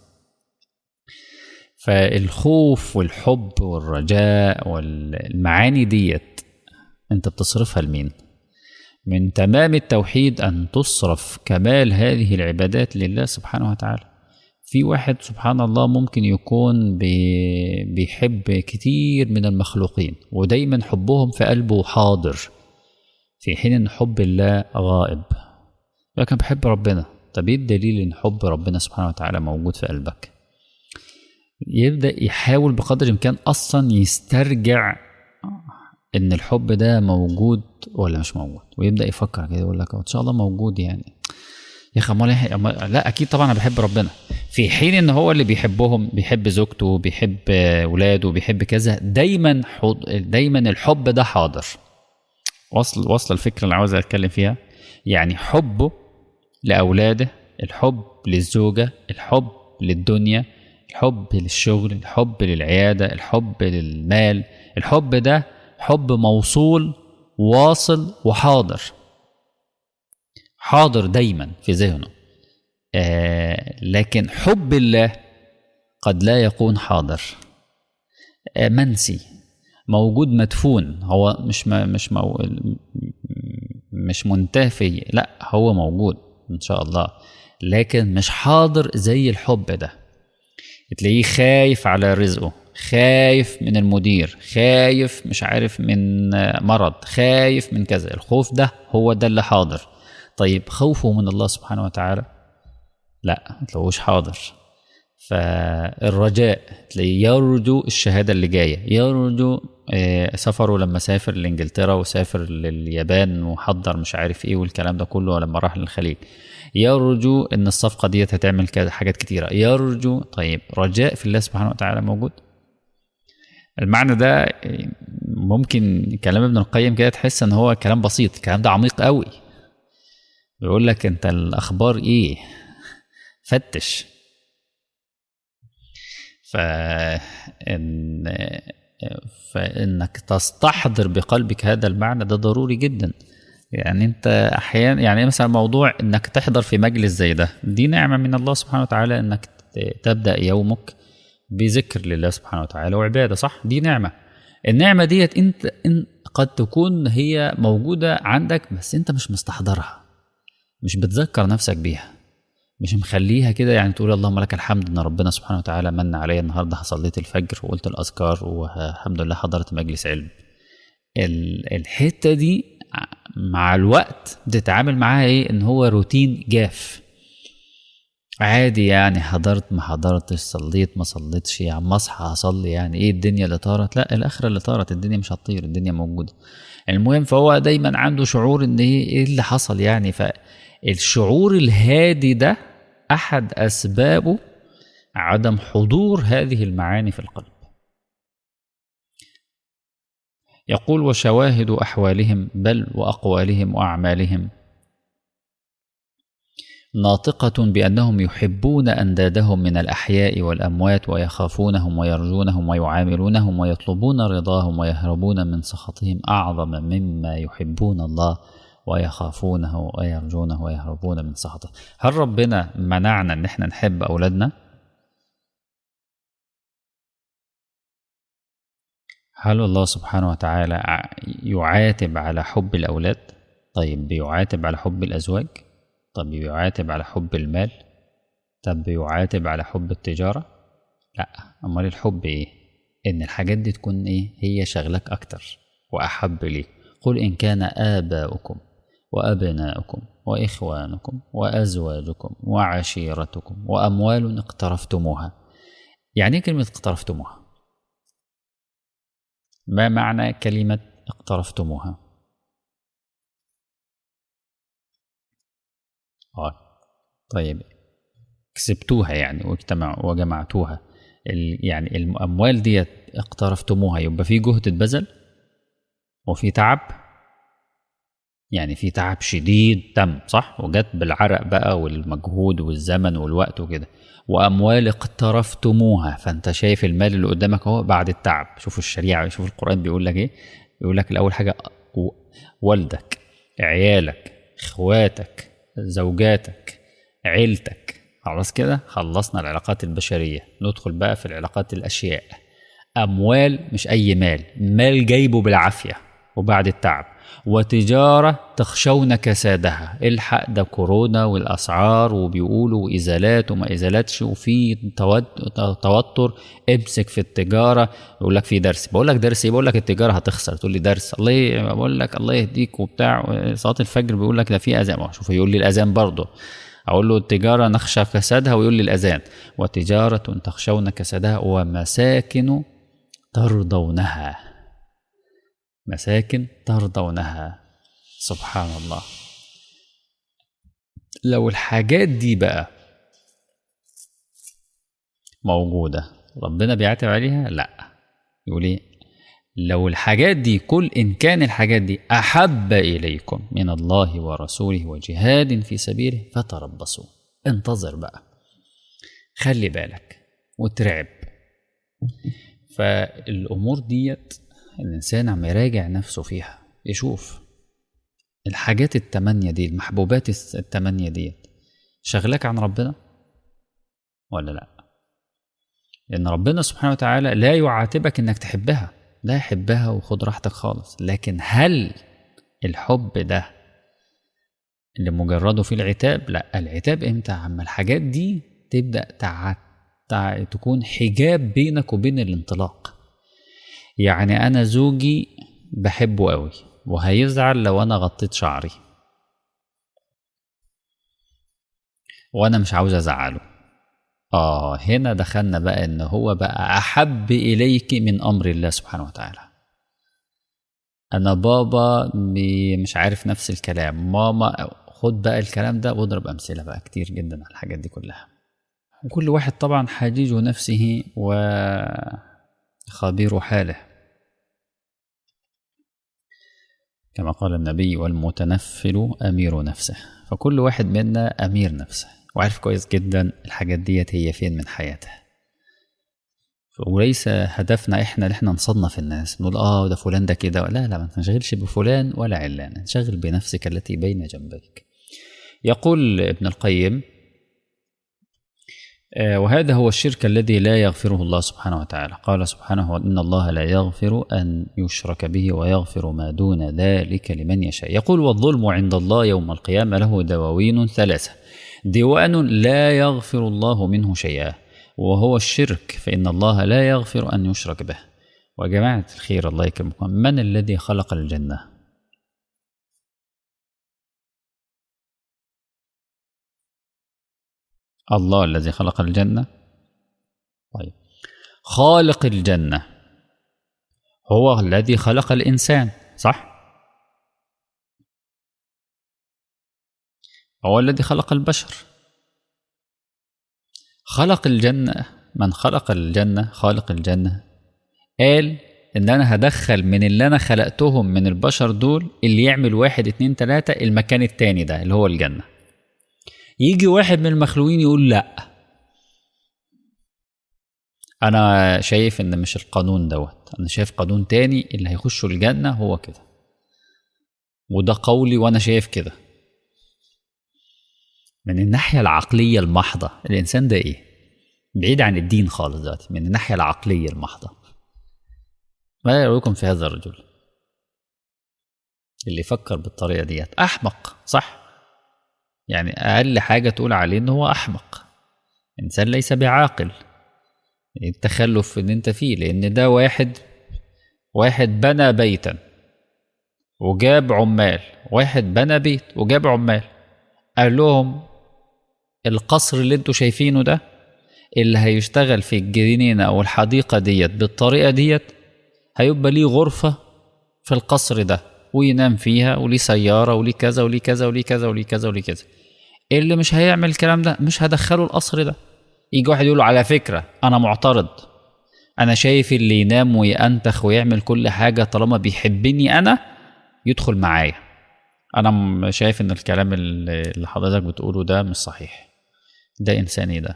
فالخوف والحب والرجاء والمعاني ديت انت بتصرفها لمين من تمام التوحيد ان تصرف كمال هذه العبادات لله سبحانه وتعالى في واحد سبحان الله ممكن يكون بيحب كتير من المخلوقين ودايما حبهم في قلبه حاضر في حين ان حب الله غائب لكن بحب ربنا طب ايه الدليل ان حب ربنا سبحانه وتعالى موجود في قلبك يبدا يحاول بقدر الامكان اصلا يسترجع ان الحب ده موجود ولا مش موجود ويبدا يفكر كده يقول لك ان شاء الله موجود يعني يا اخي امال لا اكيد طبعا انا بحب ربنا في حين ان هو اللي بيحبهم بيحب زوجته بيحب ولاده بيحب كذا دايما دايما الحب ده حاضر وصل وصل الفكره اللي عاوز اتكلم فيها يعني حبه لاولاده الحب للزوجه الحب للدنيا الحب للشغل الحب للعياده الحب للمال الحب ده حب موصول واصل وحاضر حاضر دايما في ذهنه آه لكن حب الله قد لا يكون حاضر آه منسي موجود مدفون هو مش ما مش مو مش منتفي لا هو موجود ان شاء الله لكن مش حاضر زي الحب ده تلاقيه خايف على رزقه خايف من المدير خايف مش عارف من مرض خايف من كذا الخوف ده هو ده اللي حاضر طيب خوفه من الله سبحانه وتعالى لا ما تلاقوش حاضر فالرجاء تلاقيه يرجو الشهادة اللي جاية يرجو سفره لما سافر لإنجلترا وسافر لليابان وحضر مش عارف ايه والكلام ده كله لما راح للخليج يرجو ان الصفقة ديت هتعمل كذا حاجات كتيرة يرجو طيب رجاء في الله سبحانه وتعالى موجود المعنى ده ممكن كلام ابن القيم كده تحس ان هو كلام بسيط الكلام ده عميق قوي بيقول لك انت الاخبار ايه فتش فإن فإنك تستحضر بقلبك هذا المعنى ده ضروري جدا يعني انت احيانا يعني مثلا موضوع انك تحضر في مجلس زي ده دي نعمه من الله سبحانه وتعالى انك تبدا يومك بذكر لله سبحانه وتعالى وعباده صح دي نعمه النعمه ديت انت إن قد تكون هي موجوده عندك بس انت مش مستحضرها مش بتذكر نفسك بيها مش مخليها كده يعني تقول اللهم لك الحمد ان ربنا سبحانه وتعالى من عليا النهارده صليت الفجر وقلت الاذكار والحمد لله حضرت مجلس علم الحته دي مع الوقت بتتعامل معاها ايه ان هو روتين جاف عادي يعني حضرت ما حضرتش صليت ما صليتش يا عم اصحى اصلي يعني ايه الدنيا اللي طارت لا الاخره اللي طارت الدنيا مش هتطير الدنيا موجوده المهم فهو دايما عنده شعور ان ايه اللي حصل يعني فالشعور الهادي ده احد اسبابه عدم حضور هذه المعاني في القلب يقول وشواهد احوالهم بل واقوالهم واعمالهم ناطقة بأنهم يحبون أندادهم من الأحياء والأموات ويخافونهم ويرجونهم ويعاملونهم ويطلبون رضاهم ويهربون من سخطهم أعظم مما يحبون الله ويخافونه ويرجونه ويهربون من سخطه هل ربنا منعنا ان احنا نحب اولادنا هل الله سبحانه وتعالى يعاتب على حب الاولاد طيب بيعاتب على حب الازواج طب بيعاتب على حب المال طب بيعاتب على حب التجاره لا امال الحب ايه ان الحاجات دي تكون ايه هي شغلك اكتر واحب ليك قل ان كان اباؤكم وابناؤكم واخوانكم وازواجكم وعشيرتكم واموال اقترفتموها يعني ايه كلمه اقترفتموها ما معنى كلمه اقترفتموها اه طيب كسبتوها يعني واجتمع وجمعتوها يعني الاموال ديت اقترفتموها يبقى في جهد اتبذل وفي تعب يعني في تعب شديد تم صح وجت بالعرق بقى والمجهود والزمن والوقت وكده واموال اقترفتموها فانت شايف المال اللي قدامك اهو بعد التعب شوفوا الشريعه شوفوا القران بيقول لك ايه بيقول لك الاول حاجه والدك عيالك اخواتك زوجاتك عيلتك خلاص كده خلصنا العلاقات البشريه ندخل بقى في العلاقات الاشياء اموال مش اي مال مال جايبه بالعافيه وبعد التعب وتجارة تخشون كسادها الحق ده كورونا والأسعار وبيقولوا إزالات وما إزالاتش وفي توتر امسك في التجارة يقول لك في درس بقول لك درس ايه بقول لك التجارة هتخسر تقول لي درس الله بقول لك الله يهديك وبتاع صلاة الفجر بيقول لك ده في أذان شوف يقول لي الأذان برضه أقول له التجارة نخشى كسادها ويقول لي الأذان وتجارة تخشون كسادها ومساكن ترضونها مساكن ترضونها سبحان الله لو الحاجات دي بقى موجودة ربنا بيعتب عليها لا يقول ايه لو الحاجات دي كل إن كان الحاجات دي أحب إليكم من الله ورسوله وجهاد في سبيله فتربصوا انتظر بقى خلي بالك وترعب فالأمور ديت الإنسان عم يراجع نفسه فيها يشوف الحاجات التمانية دي المحبوبات التمانية دي شغلك عن ربنا ولا لا لأن ربنا سبحانه وتعالى لا يعاتبك إنك تحبها لا يحبها وخد راحتك خالص لكن هل الحب ده اللي مجرده في العتاب لا العتاب امتى عما الحاجات دي تبدأ تع... تع... تكون حجاب بينك وبين الانطلاق يعني انا زوجي بحبه قوي وهيزعل لو انا غطيت شعري وانا مش عاوز ازعله اه هنا دخلنا بقى ان هو بقى احب اليك من امر الله سبحانه وتعالى انا بابا مش عارف نفس الكلام ماما خد بقى الكلام ده واضرب امثله بقى كتير جدا على الحاجات دي كلها وكل واحد طبعا حجيج نفسه وخبير حاله كما قال النبي والمتنفل أمير نفسه فكل واحد منا أمير نفسه وعارف كويس جدا الحاجات ديت هي فين من حياته وليس هدفنا احنا ان احنا نصنف الناس نقول اه ده فلان ده كده لا لا ما تنشغلش بفلان ولا علان انشغل بنفسك التي بين جنبيك يقول ابن القيم وهذا هو الشرك الذي لا يغفره الله سبحانه وتعالى قال سبحانه إن الله لا يغفر أن يشرك به ويغفر ما دون ذلك لمن يشاء يقول والظلم عند الله يوم القيامة له دواوين ثلاثة ديوان لا يغفر الله منه شيئا وهو الشرك فإن الله لا يغفر أن يشرك به وجماعة الخير الله يكرمكم من الذي خلق الجنة الله الذي خلق الجنة طيب خالق الجنة هو الذي خلق الإنسان صح؟ هو الذي خلق البشر خلق الجنة من خلق الجنة خالق الجنة قال إن أنا هدخل من اللي أنا خلقتهم من البشر دول اللي يعمل واحد اتنين تلاتة المكان التاني ده اللي هو الجنة يجي واحد من المخلوقين يقول لا انا شايف ان مش القانون دوت انا شايف قانون تاني اللي هيخشوا الجنه هو كده وده قولي وانا شايف كده من الناحيه العقليه المحضه الانسان ده ايه بعيد عن الدين خالص دلوقتي من الناحيه العقليه المحضه ما رايكم في هذا الرجل اللي يفكر بالطريقه ديت احمق صح يعني اقل حاجه تقول عليه ان هو احمق انسان ليس بعاقل التخلف اللي انت فيه لان ده واحد واحد بنى بيتا وجاب عمال واحد بنى بيت وجاب عمال قال لهم القصر اللي انتوا شايفينه ده اللي هيشتغل في الجنينة او الحديقة ديت بالطريقة ديت هيبقى ليه غرفة في القصر ده وينام فيها وليه سيارة وليه كذا وليه كذا وليه كذا وليه كذا وليه كذا اللي مش هيعمل الكلام ده مش هدخله القصر ده يجي واحد يقول له على فكرة أنا معترض أنا شايف اللي ينام ويأنتخ ويعمل كل حاجة طالما بيحبني أنا يدخل معايا أنا م- شايف إن الكلام اللي اللي حضرتك بتقوله ده مش صحيح ده إنساني ده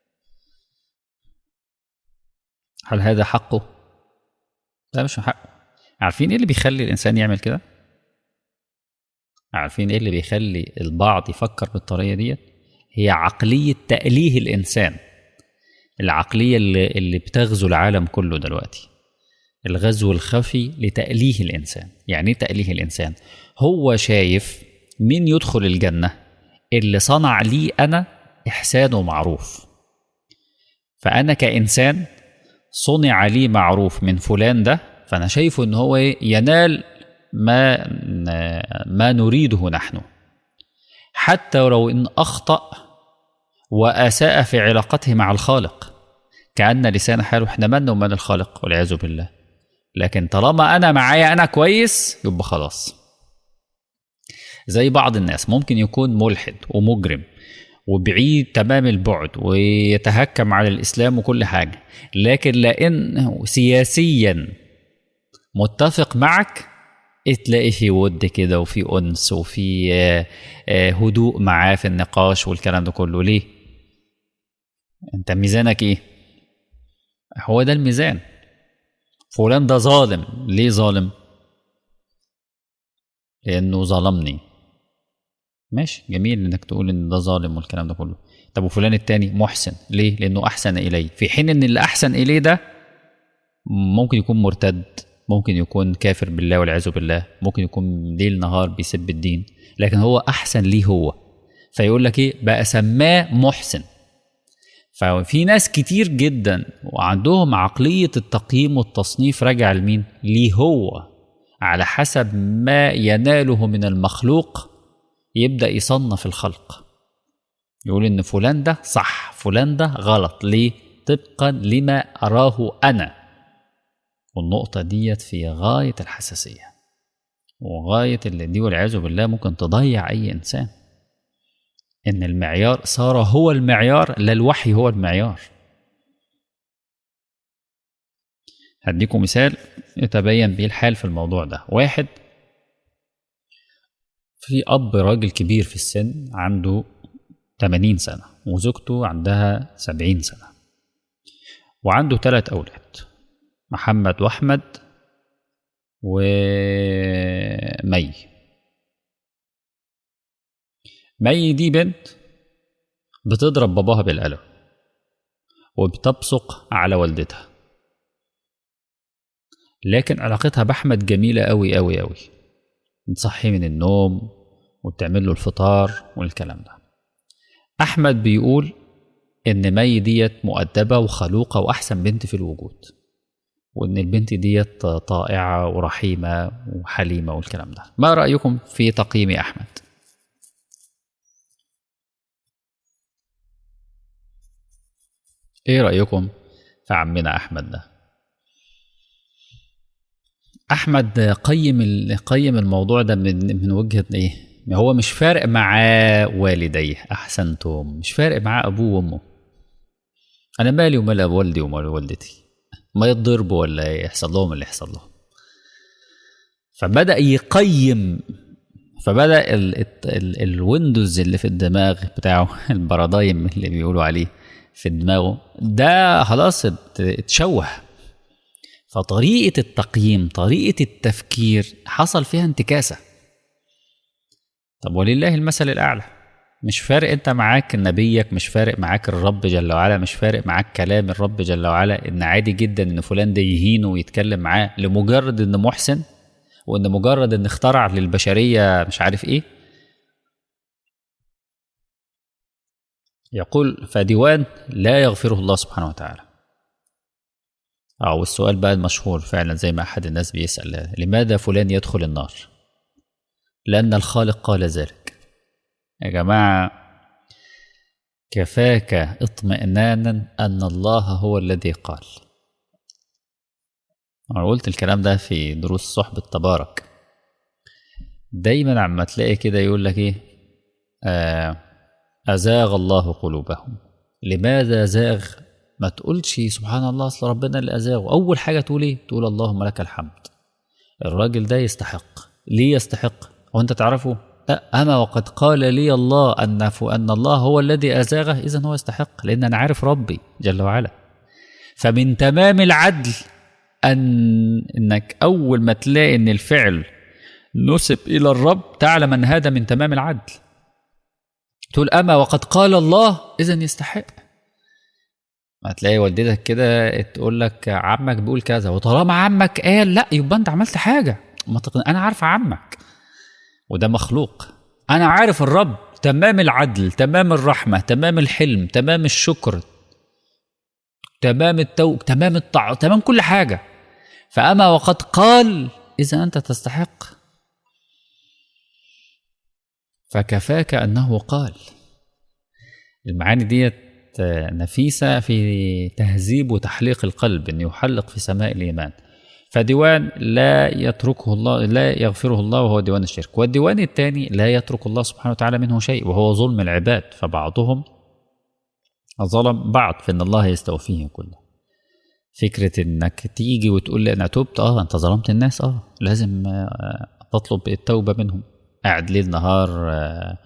هل هذا حقه؟ لا مش حقه عارفين إيه اللي بيخلي الإنسان يعمل كده؟ عارفين إيه اللي بيخلي البعض يفكر بالطريقة ديت؟ هي عقلية تأليه الإنسان العقلية اللي, اللي بتغزو العالم كله دلوقتي الغزو الخفي لتأليه الإنسان يعني إيه تأليه الإنسان هو شايف مين يدخل الجنة اللي صنع لي أنا إحسان ومعروف فأنا كإنسان صنع لي معروف من فلان ده فأنا شايفه إن هو إيه؟ ينال ما ما نريده نحن حتى ولو إن أخطأ وأساء في علاقته مع الخالق كأن لسان حاله احنا مالنا ومال الخالق والعياذ بالله لكن طالما أنا معايا أنا كويس يبقى خلاص زي بعض الناس ممكن يكون ملحد ومجرم وبعيد تمام البعد ويتهكم على الإسلام وكل حاجة لكن لأنه سياسيا متفق معك تلاقي في ود كده وفي أنس وفي آه، آه، هدوء معاه في النقاش والكلام ده كله ليه؟ أنت ميزانك إيه؟ هو ده الميزان فلان ده ظالم ليه ظالم؟ لأنه ظلمني ماشي جميل انك تقول ان ده ظالم والكلام ده كله طب وفلان التاني محسن ليه لانه احسن الي في حين ان اللي احسن اليه ده ممكن يكون مرتد ممكن يكون كافر بالله والعياذ بالله ممكن يكون ليل نهار بيسب الدين لكن هو احسن ليه هو فيقول لك ايه بقى سماه محسن ففي ناس كتير جدا وعندهم عقلية التقييم والتصنيف راجع لمين؟ ليه هو على حسب ما يناله من المخلوق يبدأ يصنف الخلق يقول إن فلان ده صح فلان ده غلط ليه؟ طبقا لما أراه أنا والنقطة ديت في غاية الحساسية وغاية اللي دي والعياذ بالله ممكن تضيع أي إنسان إن المعيار صار هو المعيار لا الوحي هو المعيار هديكم مثال يتبين به الحال في الموضوع ده واحد في أب راجل كبير في السن عنده 80 سنة وزوجته عندها 70 سنة وعنده ثلاث أولاد محمد وأحمد ومي مي دي بنت بتضرب باباها بالقلم وبتبصق على والدتها لكن علاقتها بأحمد جميلة أوي أوي أوي بتصحيه من النوم وبتعمل له الفطار والكلام ده أحمد بيقول إن مي ديت مؤدبة وخلوقة وأحسن بنت في الوجود وإن البنت ديت طائعة ورحيمة وحليمة والكلام ده ما رأيكم في تقييم أحمد؟ ايه رأيكم في عمنا احمد ده احمد قيم ال- قيم الموضوع ده من من وجهة ايه هو مش فارق معاه والديه احسنتم مش فارق معاه ابوه وامه انا مالي ومال والدي ومال والدتي ما يتضربوا ولا يحصل لهم اللي يحصل لهم فبدأ يقيم فبدا ال ال ال الويندوز اللي في الدماغ بتاعه البارادايم اللي بيقولوا عليه في دماغه ده خلاص ات- اتشوه فطريقه التقييم طريقه التفكير حصل فيها انتكاسه طب ولله المثل الاعلى مش فارق انت معاك نبيك مش فارق معاك الرب جل وعلا مش فارق معاك كلام الرب جل وعلا ان عادي جدا ان فلان ده يهينه ويتكلم معاه لمجرد انه محسن وان مجرد ان اخترع للبشريه مش عارف ايه يقول فديوان لا يغفره الله سبحانه وتعالى أو السؤال بقى المشهور فعلا زي ما أحد الناس بيسأل لماذا فلان يدخل النار لأن الخالق قال ذلك يا جماعة كفاك اطمئنانا أن الله هو الذي قال أنا قلت الكلام ده في دروس صحبة تبارك دايما عما تلاقي كده يقول لك ايه آه أزاغ الله قلوبهم لماذا زاغ ما تقولش سبحان الله أصل ربنا اللي أزاغه أول حاجة تقول إيه تقول اللهم لك الحمد الراجل ده يستحق ليه يستحق هو أنت تعرفه لا أما وقد قال لي الله أن أن الله هو الذي أزاغه إذا هو يستحق لأن أنا عارف ربي جل وعلا فمن تمام العدل أن إنك أول ما تلاقي إن الفعل نسب إلى الرب تعلم أن هذا من تمام العدل تقول أما وقد قال الله إذا يستحق هتلاقي والدتك كده تقول لك عمك بيقول كذا وطالما عمك قال لا يبقى انت عملت حاجه ما تقن... انا عارف عمك وده مخلوق انا عارف الرب تمام العدل تمام الرحمه تمام الحلم تمام الشكر تمام التو تمام الطاعه تمام كل حاجه فاما وقد قال اذا انت تستحق فكفاك انه قال المعاني ديت نفيسة في تهذيب وتحليق القلب أن يحلق في سماء الإيمان فديوان لا يتركه الله لا يغفره الله وهو ديوان الشرك والديوان الثاني لا يترك الله سبحانه وتعالى منه شيء وهو ظلم العباد فبعضهم ظلم بعض فإن الله يستوفيه كله فكرة انك تيجي وتقول لي انا تبت اه انت ظلمت الناس اه لازم آه تطلب التوبة منهم قاعد ليل نهار آه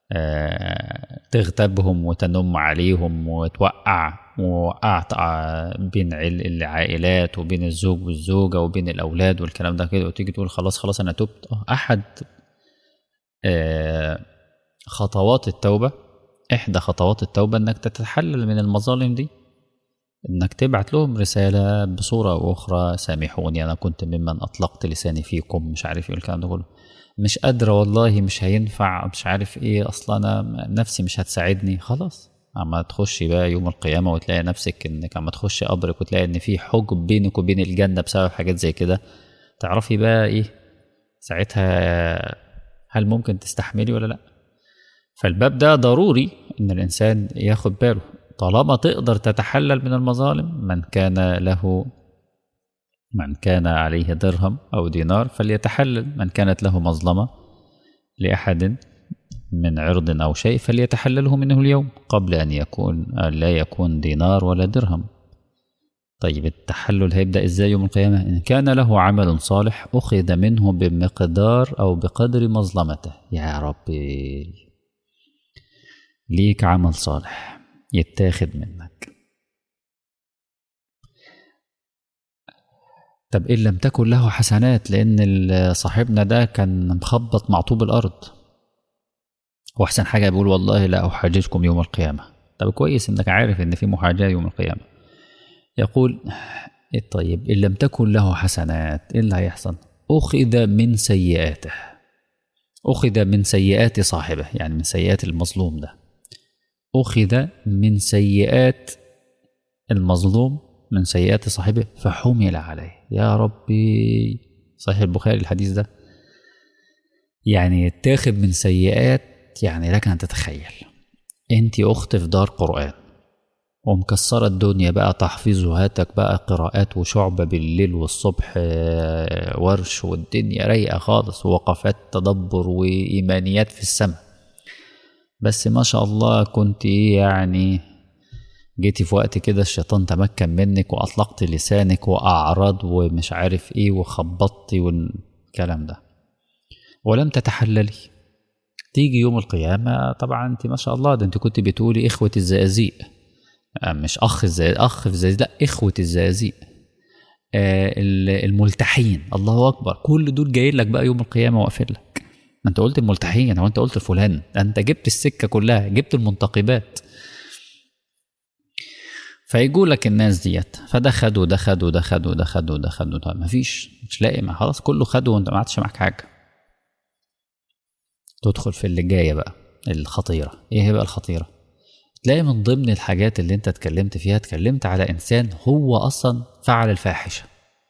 تغتابهم وتنم عليهم وتوقع ووقعت بين العائلات وبين الزوج والزوجة وبين الأولاد والكلام ده كده وتيجي تقول خلاص خلاص أنا تبت أحد خطوات التوبة إحدى خطوات التوبة إنك تتحلل من المظالم دي إنك تبعت لهم رسالة بصورة أو أخرى سامحوني أنا كنت ممن أطلقت لساني فيكم مش عارف إيه الكلام ده كله مش قادرة والله مش هينفع مش عارف ايه اصلا انا نفسي مش هتساعدني خلاص اما تخشي بقى يوم القيامة وتلاقي نفسك انك اما تخشي قبرك وتلاقي ان في حجب بينك وبين الجنة بسبب حاجات زي كده تعرفي بقى ايه ساعتها هل ممكن تستحملي ولا لا فالباب ده ضروري ان الانسان ياخد باله طالما تقدر تتحلل من المظالم من كان له من كان عليه درهم أو دينار فليتحلل من كانت له مظلمة لأحد من عرض أو شيء فليتحلله منه اليوم قبل أن يكون لا يكون دينار ولا درهم طيب التحلل هيبدأ إزاي يوم القيامة إن كان له عمل صالح أخذ منه بمقدار أو بقدر مظلمته يا ربي ليك عمل صالح يتاخد منك طب إن لم تكن له حسنات لأن صاحبنا ده كان مخبط مع طوب الأرض وأحسن حاجة بيقول والله لا أحاججكم يوم القيامة طب كويس إنك عارف إن في محاجاة يوم القيامة يقول طيب إن لم تكن له حسنات إيه اللي هيحصل أخذ من سيئاته أخذ من سيئات صاحبه يعني من سيئات المظلوم ده أخذ من سيئات المظلوم من سيئات صاحبه فحمل عليه يا ربي صحيح البخاري الحديث ده يعني يتاخد من سيئات يعني لك أن تتخيل أنت أخت في دار قرآن ومكسرة الدنيا بقى تحفيظ وهاتك بقى قراءات وشعبة بالليل والصبح ورش والدنيا رايقة خالص ووقفات تدبر وإيمانيات في السماء بس ما شاء الله كنت يعني جيتي في وقت كده الشيطان تمكن منك واطلقت لسانك واعراض ومش عارف ايه وخبطتي والكلام ده ولم تتحللي تيجي يوم القيامة طبعا انت ما شاء الله ده انت كنت بتقولي إخوة الزقازيق آه، مش أخ الزقازيق أخ في الزقازيق لا إخوة الزقازيق آه، ال- الملتحين الله أكبر كل دول جايين لك بقى يوم القيامة واقفين لك ما انت قلت الملتحين هو انت قلت فلان ده انت جبت السكة كلها جبت المنتقبات فيجوا لك الناس ديت فده خد وده خد وده خد وده خد وده خد وده مفيش مش لاقي ما خلاص كله خد وانت ما عادش معاك حاجه تدخل في اللي جايه بقى الخطيره ايه هي بقى الخطيره تلاقي من ضمن الحاجات اللي انت اتكلمت فيها اتكلمت على انسان هو اصلا فعل الفاحشه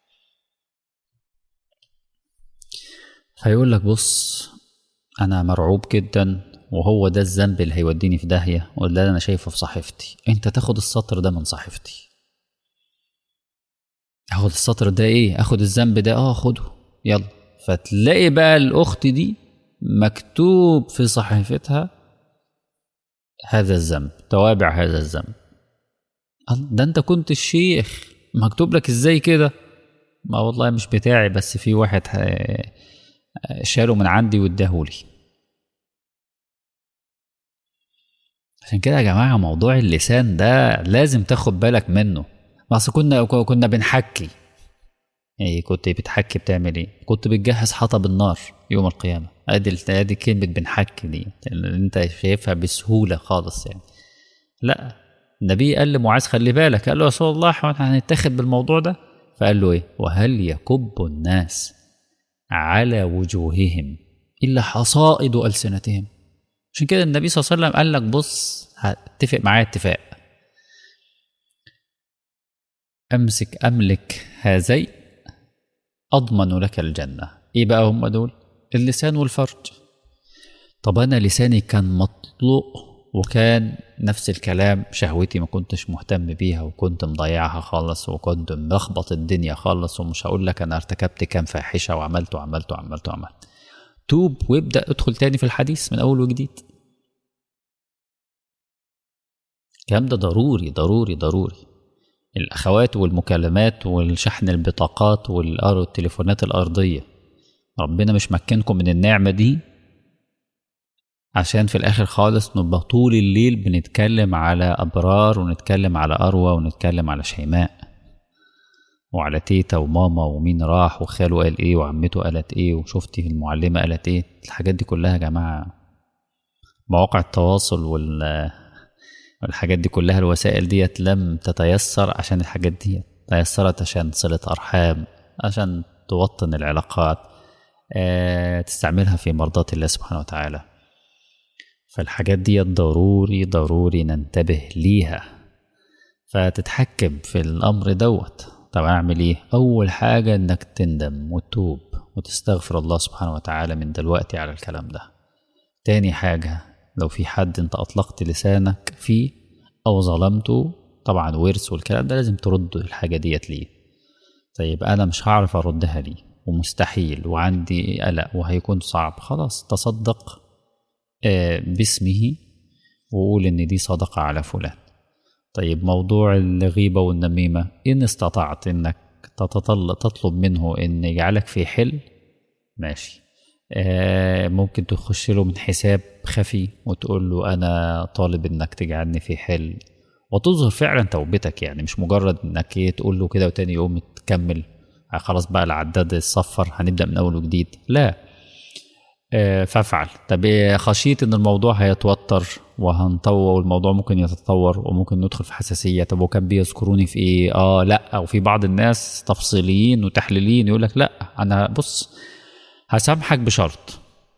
فيقول لك بص انا مرعوب جدا وهو ده الذنب اللي هيوديني في داهيه وده اللي انا شايفه في صحيفتي انت تاخد السطر ده من صحيفتي اخد السطر ده ايه اخد الذنب ده اه خده يلا فتلاقي بقى الاخت دي مكتوب في صحيفتها هذا الذنب توابع هذا الذنب الله، ده انت كنت الشيخ مكتوب لك ازاي كده ما والله مش بتاعي بس في واحد ه- شاله من عندي واداهولي عشان كده يا جماعة موضوع اللسان ده لازم تاخد بالك منه بس كنا كنا بنحكي يعني كنت بتحكي بتعمل ايه كنت بتجهز حطب النار يوم القيامة ادي ادي كلمة بنحكي دي اللي انت شايفها بسهولة خالص يعني لا النبي قال لمعاذ خلي بالك قال له يا رسول الله احنا هنتاخد بالموضوع ده فقال له ايه وهل يكب الناس على وجوههم الا حصائد السنتهم عشان كده النبي صلى الله عليه وسلم قال لك بص هتفق معايا اتفاق امسك املك هذين اضمن لك الجنه ايه بقى هم دول اللسان والفرج طب انا لساني كان مطلوق وكان نفس الكلام شهوتي ما كنتش مهتم بيها وكنت مضيعها خالص وكنت ملخبط الدنيا خالص ومش هقول لك انا ارتكبت كام فاحشه وعملت وعملت وعملت وعملت توب وابدا ادخل تاني في الحديث من اول وجديد الكلام ده ضروري ضروري ضروري الاخوات والمكالمات والشحن البطاقات والتليفونات الارضيه ربنا مش مكنكم من النعمه دي عشان في الاخر خالص نبقى طول الليل بنتكلم على ابرار ونتكلم على اروى ونتكلم على شيماء وعلى تيتا وماما ومين راح وخاله قال ايه وعمته قالت ايه وشفتي المعلمه قالت ايه الحاجات دي كلها يا جماعه مواقع التواصل وال والحاجات دي كلها الوسائل ديت لم تتيسر عشان الحاجات دي تيسرت عشان صلة أرحام عشان توطن العلاقات آه، تستعملها في مرضاة الله سبحانه وتعالى فالحاجات دي ضروري ضروري ننتبه ليها فتتحكم في الأمر دوت طب أعمل إيه؟ أول حاجة إنك تندم وتتوب وتستغفر الله سبحانه وتعالى من دلوقتي على الكلام ده تاني حاجة لو في حد انت أطلقت لسانك فيه أو ظلمته طبعا ورث والكلام ده لازم ترد الحاجة ديت ليه طيب أنا مش هعرف أردها ليه ومستحيل وعندي قلق وهيكون صعب خلاص تصدق آه، باسمه وقول إن دي صدقة على فلان طيب موضوع الغيبة والنميمة إن استطعت إنك تتطل تطلب منه إن يجعلك في حل ماشي آه، ممكن تخش له من حساب خفي وتقول له أنا طالب إنك تجعلني في حل وتظهر فعلا توبتك يعني مش مجرد إنك إيه تقول له كده وتاني يوم تكمل آه، خلاص بقى العداد الصفر هنبدأ من أول وجديد لا آه، فافعل طب إيه خشيت ان الموضوع هيتوتر وهنطور والموضوع ممكن يتطور وممكن ندخل في حساسيه طب وكان بيذكروني في ايه اه لا وفي بعض الناس تفصيليين وتحليليين يقول لك لا انا بص هسامحك بشرط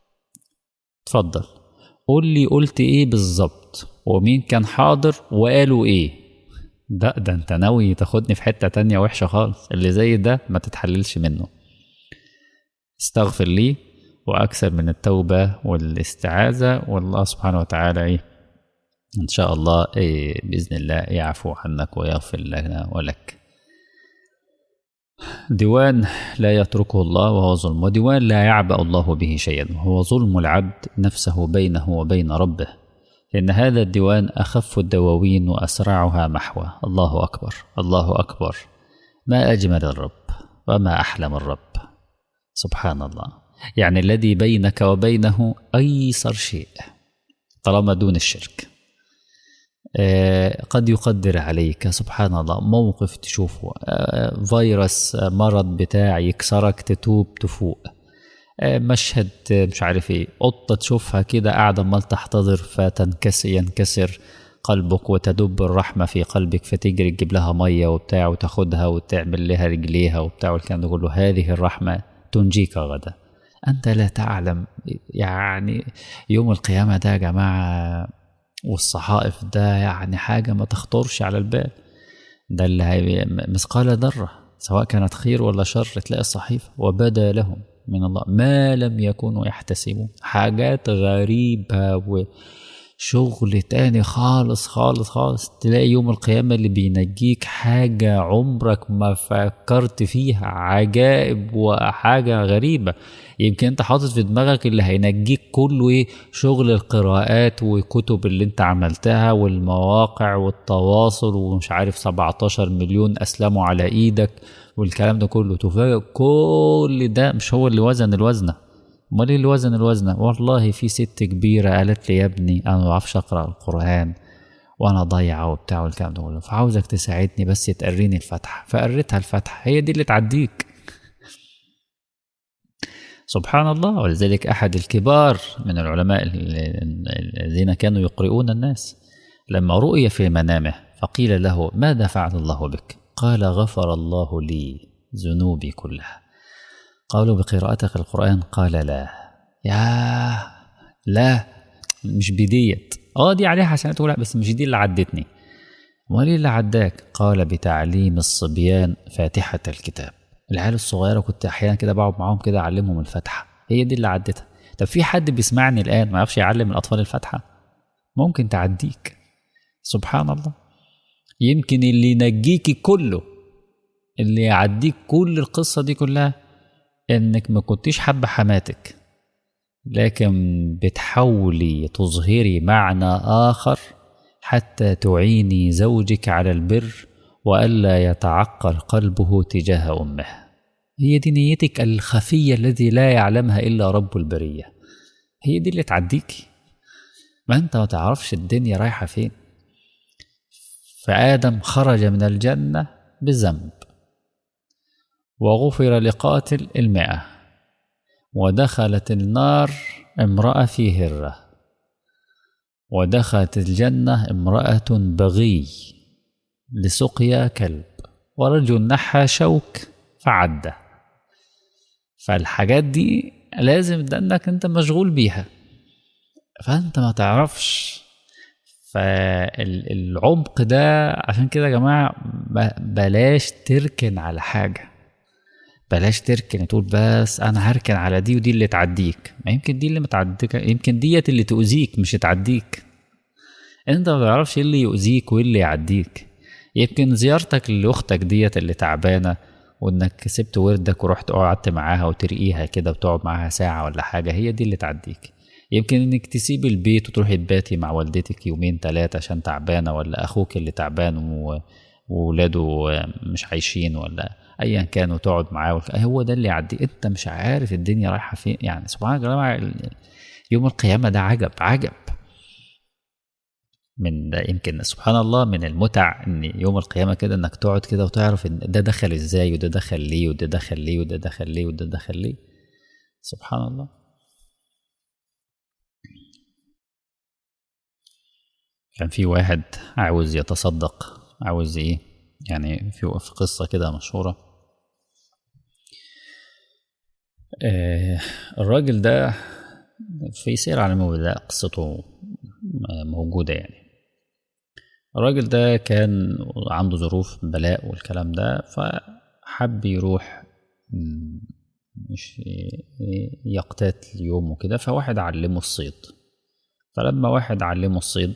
اتفضل قول لي قلت ايه بالظبط ومين كان حاضر وقالوا ايه ده ده انت ناوي تاخدني في حته تانية وحشه خالص اللي زي ده ما تتحللش منه استغفر لي واكثر من التوبه والاستعاذه والله سبحانه وتعالى ايه ان شاء الله إيه باذن الله يعفو عنك ويغفر لنا ولك ديوان لا يتركه الله وهو ظلم وديوان لا يعبأ الله به شيئا وهو ظلم العبد نفسه بينه وبين ربه إن هذا الديوان أخف الدواوين وأسرعها محوى الله أكبر الله أكبر ما أجمل الرب وما أحلم الرب سبحان الله يعني الذي بينك وبينه أيسر شيء طالما دون الشرك آه، قد يقدر عليك سبحان الله موقف تشوفه آه، فيروس آه، مرض بتاع يكسرك تتوب تفوق مشهد مش عارف ايه قطة تشوفها كده قاعدة عمال تحتضر فتنكسر ينكسر قلبك وتدب الرحمة في قلبك فتجري تجيب لها مية وبتاع وتاخدها وتعمل لها رجليها وبتاع والكلام ده كله هذه الرحمة تنجيك غدا أنت لا تعلم يعني يوم القيامة ده يا جماعة والصحائف ده يعني حاجة ما تخطرش على البال ده اللي هي مثقال ذرة سواء كانت خير ولا شر تلاقي الصحيفة وبدا لهم من الله ما لم يكونوا يحتسبون حاجات غريبة وشغل تاني خالص خالص خالص تلاقي يوم القيامة اللي بينجيك حاجة عمرك ما فكرت فيها عجائب وحاجة غريبة يمكن انت حاطط في دماغك اللي هينجيك كله ايه شغل القراءات وكتب اللي انت عملتها والمواقع والتواصل ومش عارف 17 مليون اسلموا على ايدك والكلام ده كله تفاجئ كل ده مش هو اللي وزن الوزنه امال ايه اللي وزن الوزنه والله في ست كبيره قالت لي يا ابني انا ما بعرفش اقرا القران وانا ضايعه وبتاع والكلام ده كله فعاوزك تساعدني بس تقريني الفاتحه فقريتها الفاتحه هي دي اللي تعديك سبحان الله ولذلك أحد الكبار من العلماء الذين كانوا يقرؤون الناس لما رؤي في منامه فقيل له ماذا فعل الله بك قال غفر الله لي ذنوبي كلها قالوا بقراءتك القرآن قال لا يا لا مش بديت اه دي عليها حسنات لا بس مش دي اللي عدتني وليه اللي عداك قال بتعليم الصبيان فاتحة الكتاب العيال الصغيره كنت احيانا كده بقعد معاهم كده اعلمهم الفاتحه هي دي اللي عدتها طب في حد بيسمعني الان ما يعرفش يعلم الاطفال الفاتحه ممكن تعديك سبحان الله يمكن اللي ينجيكي كله اللي يعديك كل القصه دي كلها انك ما كنتيش حابه حماتك لكن بتحاولي تظهري معنى اخر حتى تعيني زوجك على البر والا يتعقل قلبه تجاه امه هي دي نيتك الخفيه الذي لا يعلمها الا رب البريه هي دي اللي تعديكي ما انت ما تعرفش الدنيا رايحه فين فادم خرج من الجنه بذنب وغفر لقاتل المئه ودخلت النار امراه في هره ودخلت الجنه امراه بغي لسقيا كلب ورجل نحى شوك فعده فالحاجات دي لازم ده انك انت مشغول بيها فانت ما تعرفش فالعمق ده عشان كده يا جماعه بلاش تركن على حاجه بلاش تركن تقول بس انا هركن على دي ودي اللي تعديك ما يمكن دي اللي متعديك يمكن ديت اللي تؤذيك مش تعديك انت ما تعرفش ايه اللي يؤذيك وايه اللي يعديك يمكن زيارتك لاختك ديت اللي تعبانه وانك سبت وردك ورحت قعدت معاها وترقيها كده وتقعد معاها ساعه ولا حاجه هي دي اللي تعديك يمكن انك تسيب البيت وتروحي تباتي مع والدتك يومين ثلاثه عشان تعبانه ولا اخوك اللي تعبان وولاده مش عايشين ولا ايا كان وتقعد معاه هو ده اللي يعدي انت مش عارف الدنيا رايحه فين يعني سبحان الله يوم القيامه ده عجب عجب من يمكن سبحان الله من المتع ان يوم القيامه كده انك تقعد كده وتعرف ان ده دخل ازاي وده دخل ليه وده دخل ليه وده دخل ليه وده دخل ليه سبحان الله كان في واحد عاوز يتصدق عاوز ايه يعني في في قصه كده مشهوره آه الراجل ده في سير على المبدأ قصته موجودة يعني الراجل ده كان عنده ظروف بلاء والكلام ده فحب يروح مش يقتات اليوم وكده فواحد علمه الصيد فلما واحد علمه الصيد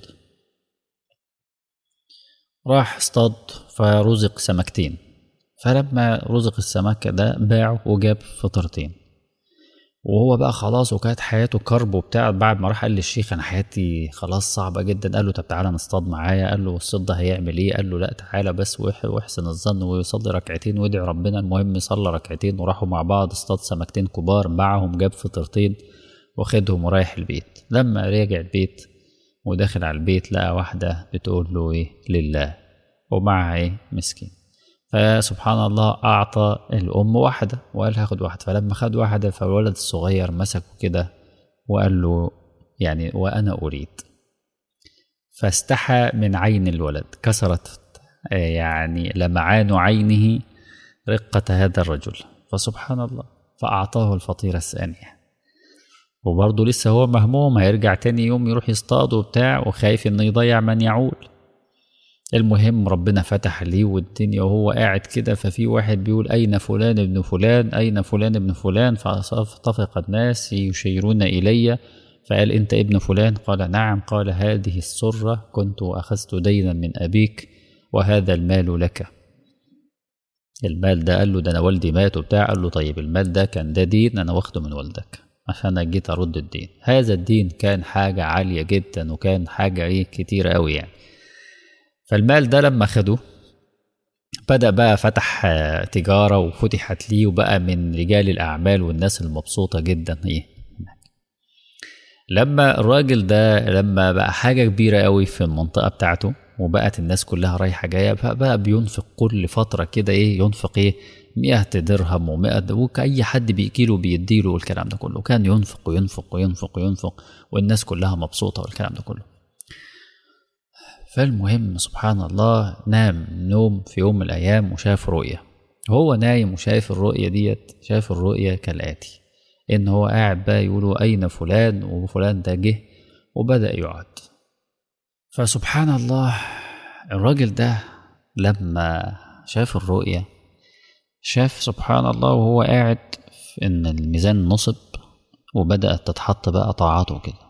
راح اصطاد فرزق سمكتين فلما رزق السمكة ده باعه وجاب فطرتين وهو بقى خلاص وكانت حياته كرب وبتاع بعد ما راح قال للشيخ انا حياتي خلاص صعبه جدا قال له طب تعالى نصطاد معايا قال له الصيد ده هيعمل ايه قال له لا تعالى بس وح- واحسن الظن ويصلي ركعتين ويدعي ربنا المهم صلى ركعتين وراحوا مع بعض اصطاد سمكتين كبار معهم جاب فطرتين واخدهم ورايح البيت لما رجع البيت وداخل على البيت لقى واحدة بتقول له ايه لله ومعها ايه مسكين فسبحان الله أعطى الأم واحدة وقال هاخد واحدة فلما خد واحدة فالولد الصغير مسكه كده وقال له يعني وأنا أريد فاستحى من عين الولد كسرت آه، يعني لمعان عينه رقة هذا الرجل فسبحان الله فأعطاه الفطيرة الثانية وبرضه لسه هو مهموم هيرجع تاني يوم يروح يصطاد وبتاع وخايف انه يضيع من يعول المهم ربنا فتح ليه والدنيا وهو قاعد كده ففي واحد بيقول أين فلان ابن فلان أين فلان ابن فلان فطفق الناس يشيرون إلي فقال أنت ابن فلان قال نعم قال هذه السرة كنت أخذت دينا من أبيك وهذا المال لك المال ده قال له ده أنا والدي مات وبتاع قال له طيب المال ده كان ده دين أنا واخده من والدك عشان أنا جيت أرد الدين هذا الدين كان حاجة عالية جدا وكان حاجة إيه كتيرة أوي يعني فالمال ده لما خده بدأ بقى فتح آه، تجارة وفتحت ليه وبقى من رجال الأعمال والناس المبسوطة جدا إيه لما الراجل ده لما بقى حاجة كبيرة قوي في المنطقة بتاعته وبقت الناس كلها رايحة جاية فبقى بينفق كل فترة كده إيه ينفق إيه 100 درهم و100 وكأي حد بيجيله بيديله والكلام ده كله كان ينفق وينفق وينفق وينفق والناس كلها مبسوطة والكلام ده كله فالمهم سبحان الله نام نوم في يوم من الأيام وشاف رؤية هو نايم وشايف الرؤية ديت شاف الرؤية كالآتي إن هو قاعد بقى يقولوا أين فلان وفلان ده جه وبدأ يقعد فسبحان الله الراجل ده لما شاف الرؤية شاف سبحان الله وهو قاعد في إن الميزان نصب وبدأت تتحط بقى طاعاته كده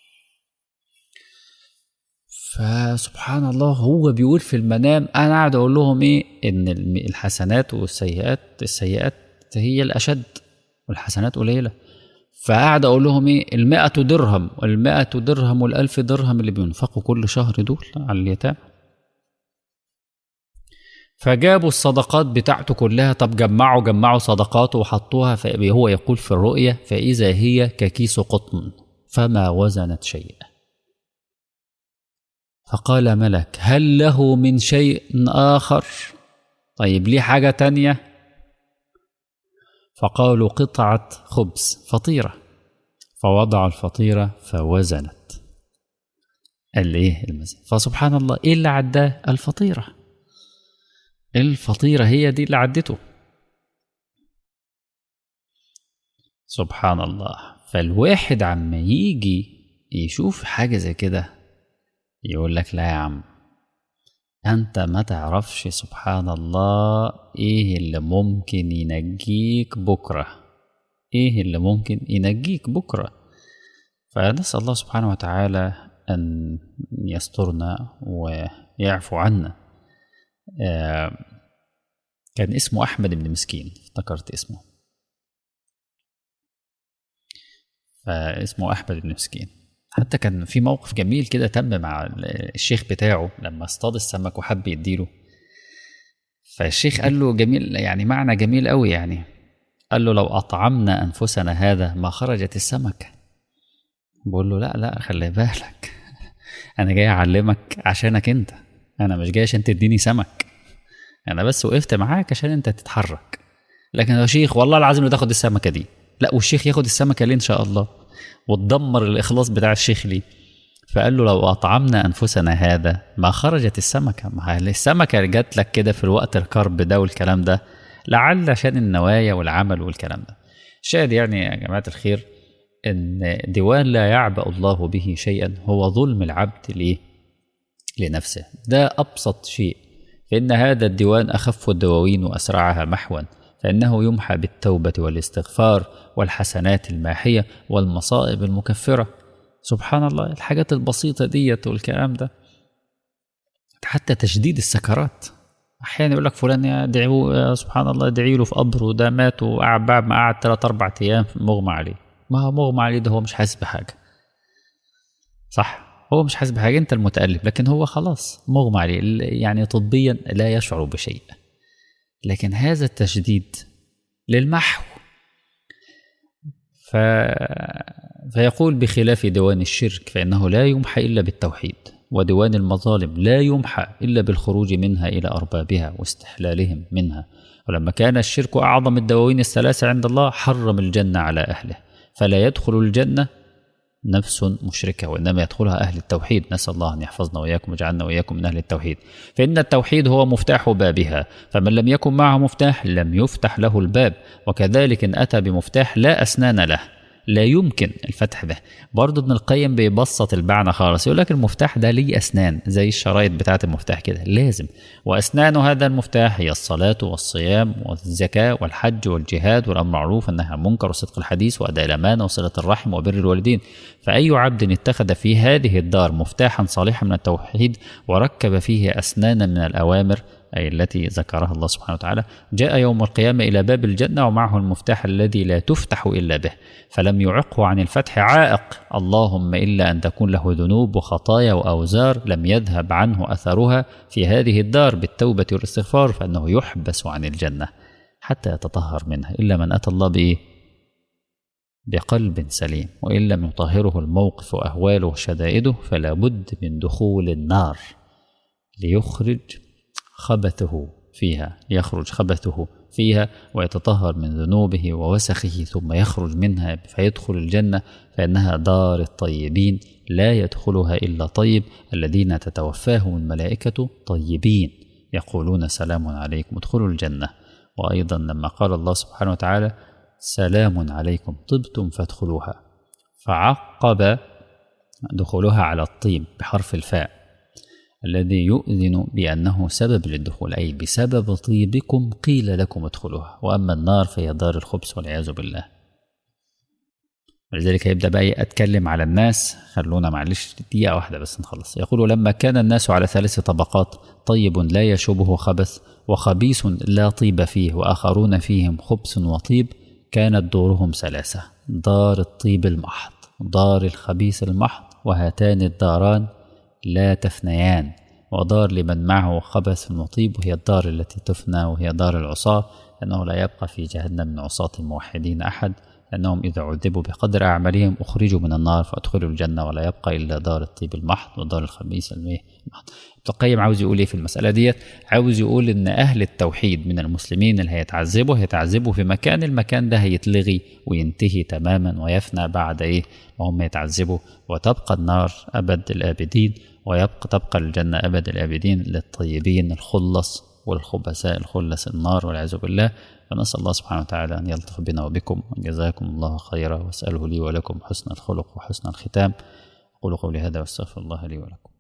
فسبحان الله هو بيقول في المنام انا قاعد اقول لهم ايه ان الم- الحسنات والسيئات السيئات هي الاشد والحسنات قليله فقاعد اقول لهم ايه المائة درهم والمائة درهم والالف درهم اللي بينفقوا كل شهر دول على اليتامى فجابوا الصدقات بتاعته كلها طب جمعوا جمعوا صدقاته وحطوها فهو يقول في الرؤية فإذا هي ككيس قطن فما وزنت شيئا فقال ملك هل له من شيء آخر طيب ليه حاجة تانية فقالوا قطعة خبز فطيرة فوضع الفطيرة فوزنت قال ايه المزن فسبحان الله ايه اللي عداه الفطيرة الفطيرة هي دي اللي عدته سبحان الله فالواحد عما يجي يشوف حاجة زي كده يقول لك لا يا عم انت ما تعرفش سبحان الله ايه اللي ممكن ينجيك بكره ايه اللي ممكن ينجيك بكره فنسال الله سبحانه وتعالى ان يسترنا ويعفو عنا آه، كان اسمه احمد بن مسكين افتكرت اسمه فاسمه احمد بن مسكين حتى كان في موقف جميل كده تم مع الشيخ بتاعه لما اصطاد السمك وحب يديله فالشيخ قال له جميل يعني معنى جميل قوي يعني قال له لو أطعمنا أنفسنا هذا ما خرجت السمكة بقول له لا لا خلي بالك أنا جاي أعلمك عشانك أنت أنا مش جاي عشان تديني سمك أنا بس وقفت معاك عشان أنت تتحرك لكن يا شيخ والله العظيم لا تاخد السمكة دي لا والشيخ ياخد السمكة ليه إن شاء الله وتدمر الإخلاص بتاع الشيخ ليه فقال له لو أطعمنا أنفسنا هذا ما خرجت السمكة ما هي السمكة جات لك كده في الوقت الكرب ده والكلام ده لعل عشان النوايا والعمل والكلام ده شاهد يعني يا جماعة الخير إن ديوان لا يعبأ الله به شيئا هو ظلم العبد ليه لنفسه ده أبسط شيء فإن هذا الديوان أخف الدواوين وأسرعها محوا فإنه يمحى بالتوبة والاستغفار والحسنات الماحية والمصائب المكفرة سبحان الله الحاجات البسيطة ديت والكلام ده حتى تشديد السكرات احيانا يقول لك فلان ادعوا سبحان الله ادعي له في قبره ده مات وقعد بعد ما قعد ثلاث اربع ايام مغمى عليه ما هو مغمى عليه ده هو مش حاسس بحاجه صح هو مش حاسس بحاجه انت المتالف لكن هو خلاص مغمى عليه يعني طبيا لا يشعر بشيء لكن هذا التشديد للمحو ف... فيقول بخلاف ديوان الشرك فإنه لا يمحى إلا بالتوحيد وديوان المظالم لا يمحى إلا بالخروج منها إلى أربابها واستحلالهم منها ولما كان الشرك أعظم الدواوين الثلاثة عند الله حرم الجنة على أهله فلا يدخل الجنة نفس مشركة وإنما يدخلها أهل التوحيد نسأل الله أن يحفظنا وإياكم ويجعلنا وإياكم من أهل التوحيد فإن التوحيد هو مفتاح بابها فمن لم يكن معه مفتاح لم يفتح له الباب وكذلك إن أتى بمفتاح لا أسنان له لا يمكن الفتح ده برضه ابن القيم بيبسط المعنى خالص يقول لك المفتاح ده ليه اسنان زي الشرايط بتاعه المفتاح كده لازم واسنان هذا المفتاح هي الصلاه والصيام والزكاه والحج والجهاد والامر معروف والنهي عن المنكر وصدق الحديث واداء الامانه وصله الرحم وبر الوالدين فاي عبد اتخذ في هذه الدار مفتاحا صالحا من التوحيد وركب فيه اسنانا من الاوامر أي التي ذكرها الله سبحانه وتعالى جاء يوم القيامة إلى باب الجنة ومعه المفتاح الذي لا تفتح إلا به فلم يعقه عن الفتح عائق اللهم إلا أن تكون له ذنوب وخطايا وأوزار لم يذهب عنه أثرها في هذه الدار بالتوبة والاستغفار فإنه يحبس عن الجنة حتى يتطهر منها إلا من أتى الله بإيه؟ بقلب سليم وإن لم يطهره الموقف وأهواله وشدائده فلا بد من دخول النار ليخرج خبثه فيها يخرج خبثه فيها ويتطهر من ذنوبه ووسخه ثم يخرج منها فيدخل الجنة فإنها دار الطيبين لا يدخلها إلا طيب الذين تتوفاهم الملائكة طيبين يقولون سلام عليكم ادخلوا الجنة وأيضا لما قال الله سبحانه وتعالى سلام عليكم طبتم فادخلوها فعقب دخولها على الطيب بحرف الفاء الذي يؤذن بأنه سبب للدخول أي بسبب طيبكم قيل لكم ادخلوها وأما النار فهي دار الخبث والعياذ بالله ولذلك هيبدأ بقى أتكلم على الناس خلونا معلش دقيقة واحدة بس نخلص يقول لما كان الناس على ثلاث طبقات طيب لا يشوبه خبث وخبيث لا طيب فيه وآخرون فيهم خبث وطيب كانت دورهم ثلاثة دار الطيب المحض دار الخبيث المحض وهاتان الداران لا تفنيان ودار لمن معه خبث وطيب وهي الدار التي تفنى وهي دار العصاة لأنه لا يبقى في جهنم من عصاة الموحدين أحد لأنهم إذا عذبوا بقدر أعمالهم أخرجوا من النار فأدخلوا الجنة ولا يبقى إلا دار الطيب المحض ودار الخبيث المحض ابن القيم عاوز يقول إيه في المسألة ديت عاوز يقول إن أهل التوحيد من المسلمين اللي هيتعذبوا هيتعذبوا في مكان المكان ده هيتلغي وينتهي تماما ويفنى بعد إيه ما هم يتعذبوا وتبقى النار أبد الآبدين ويبقى تبقى الجنة أبد الآبدين للطيبين الخلص والخبثاء الخلص النار والعياذ بالله فنسأل الله سبحانه وتعالى أن يلطف بنا وبكم وجزاكم الله خيرا واسأله لي ولكم حسن الخلق وحسن الختام أقول قولي هذا واستغفر الله لي ولكم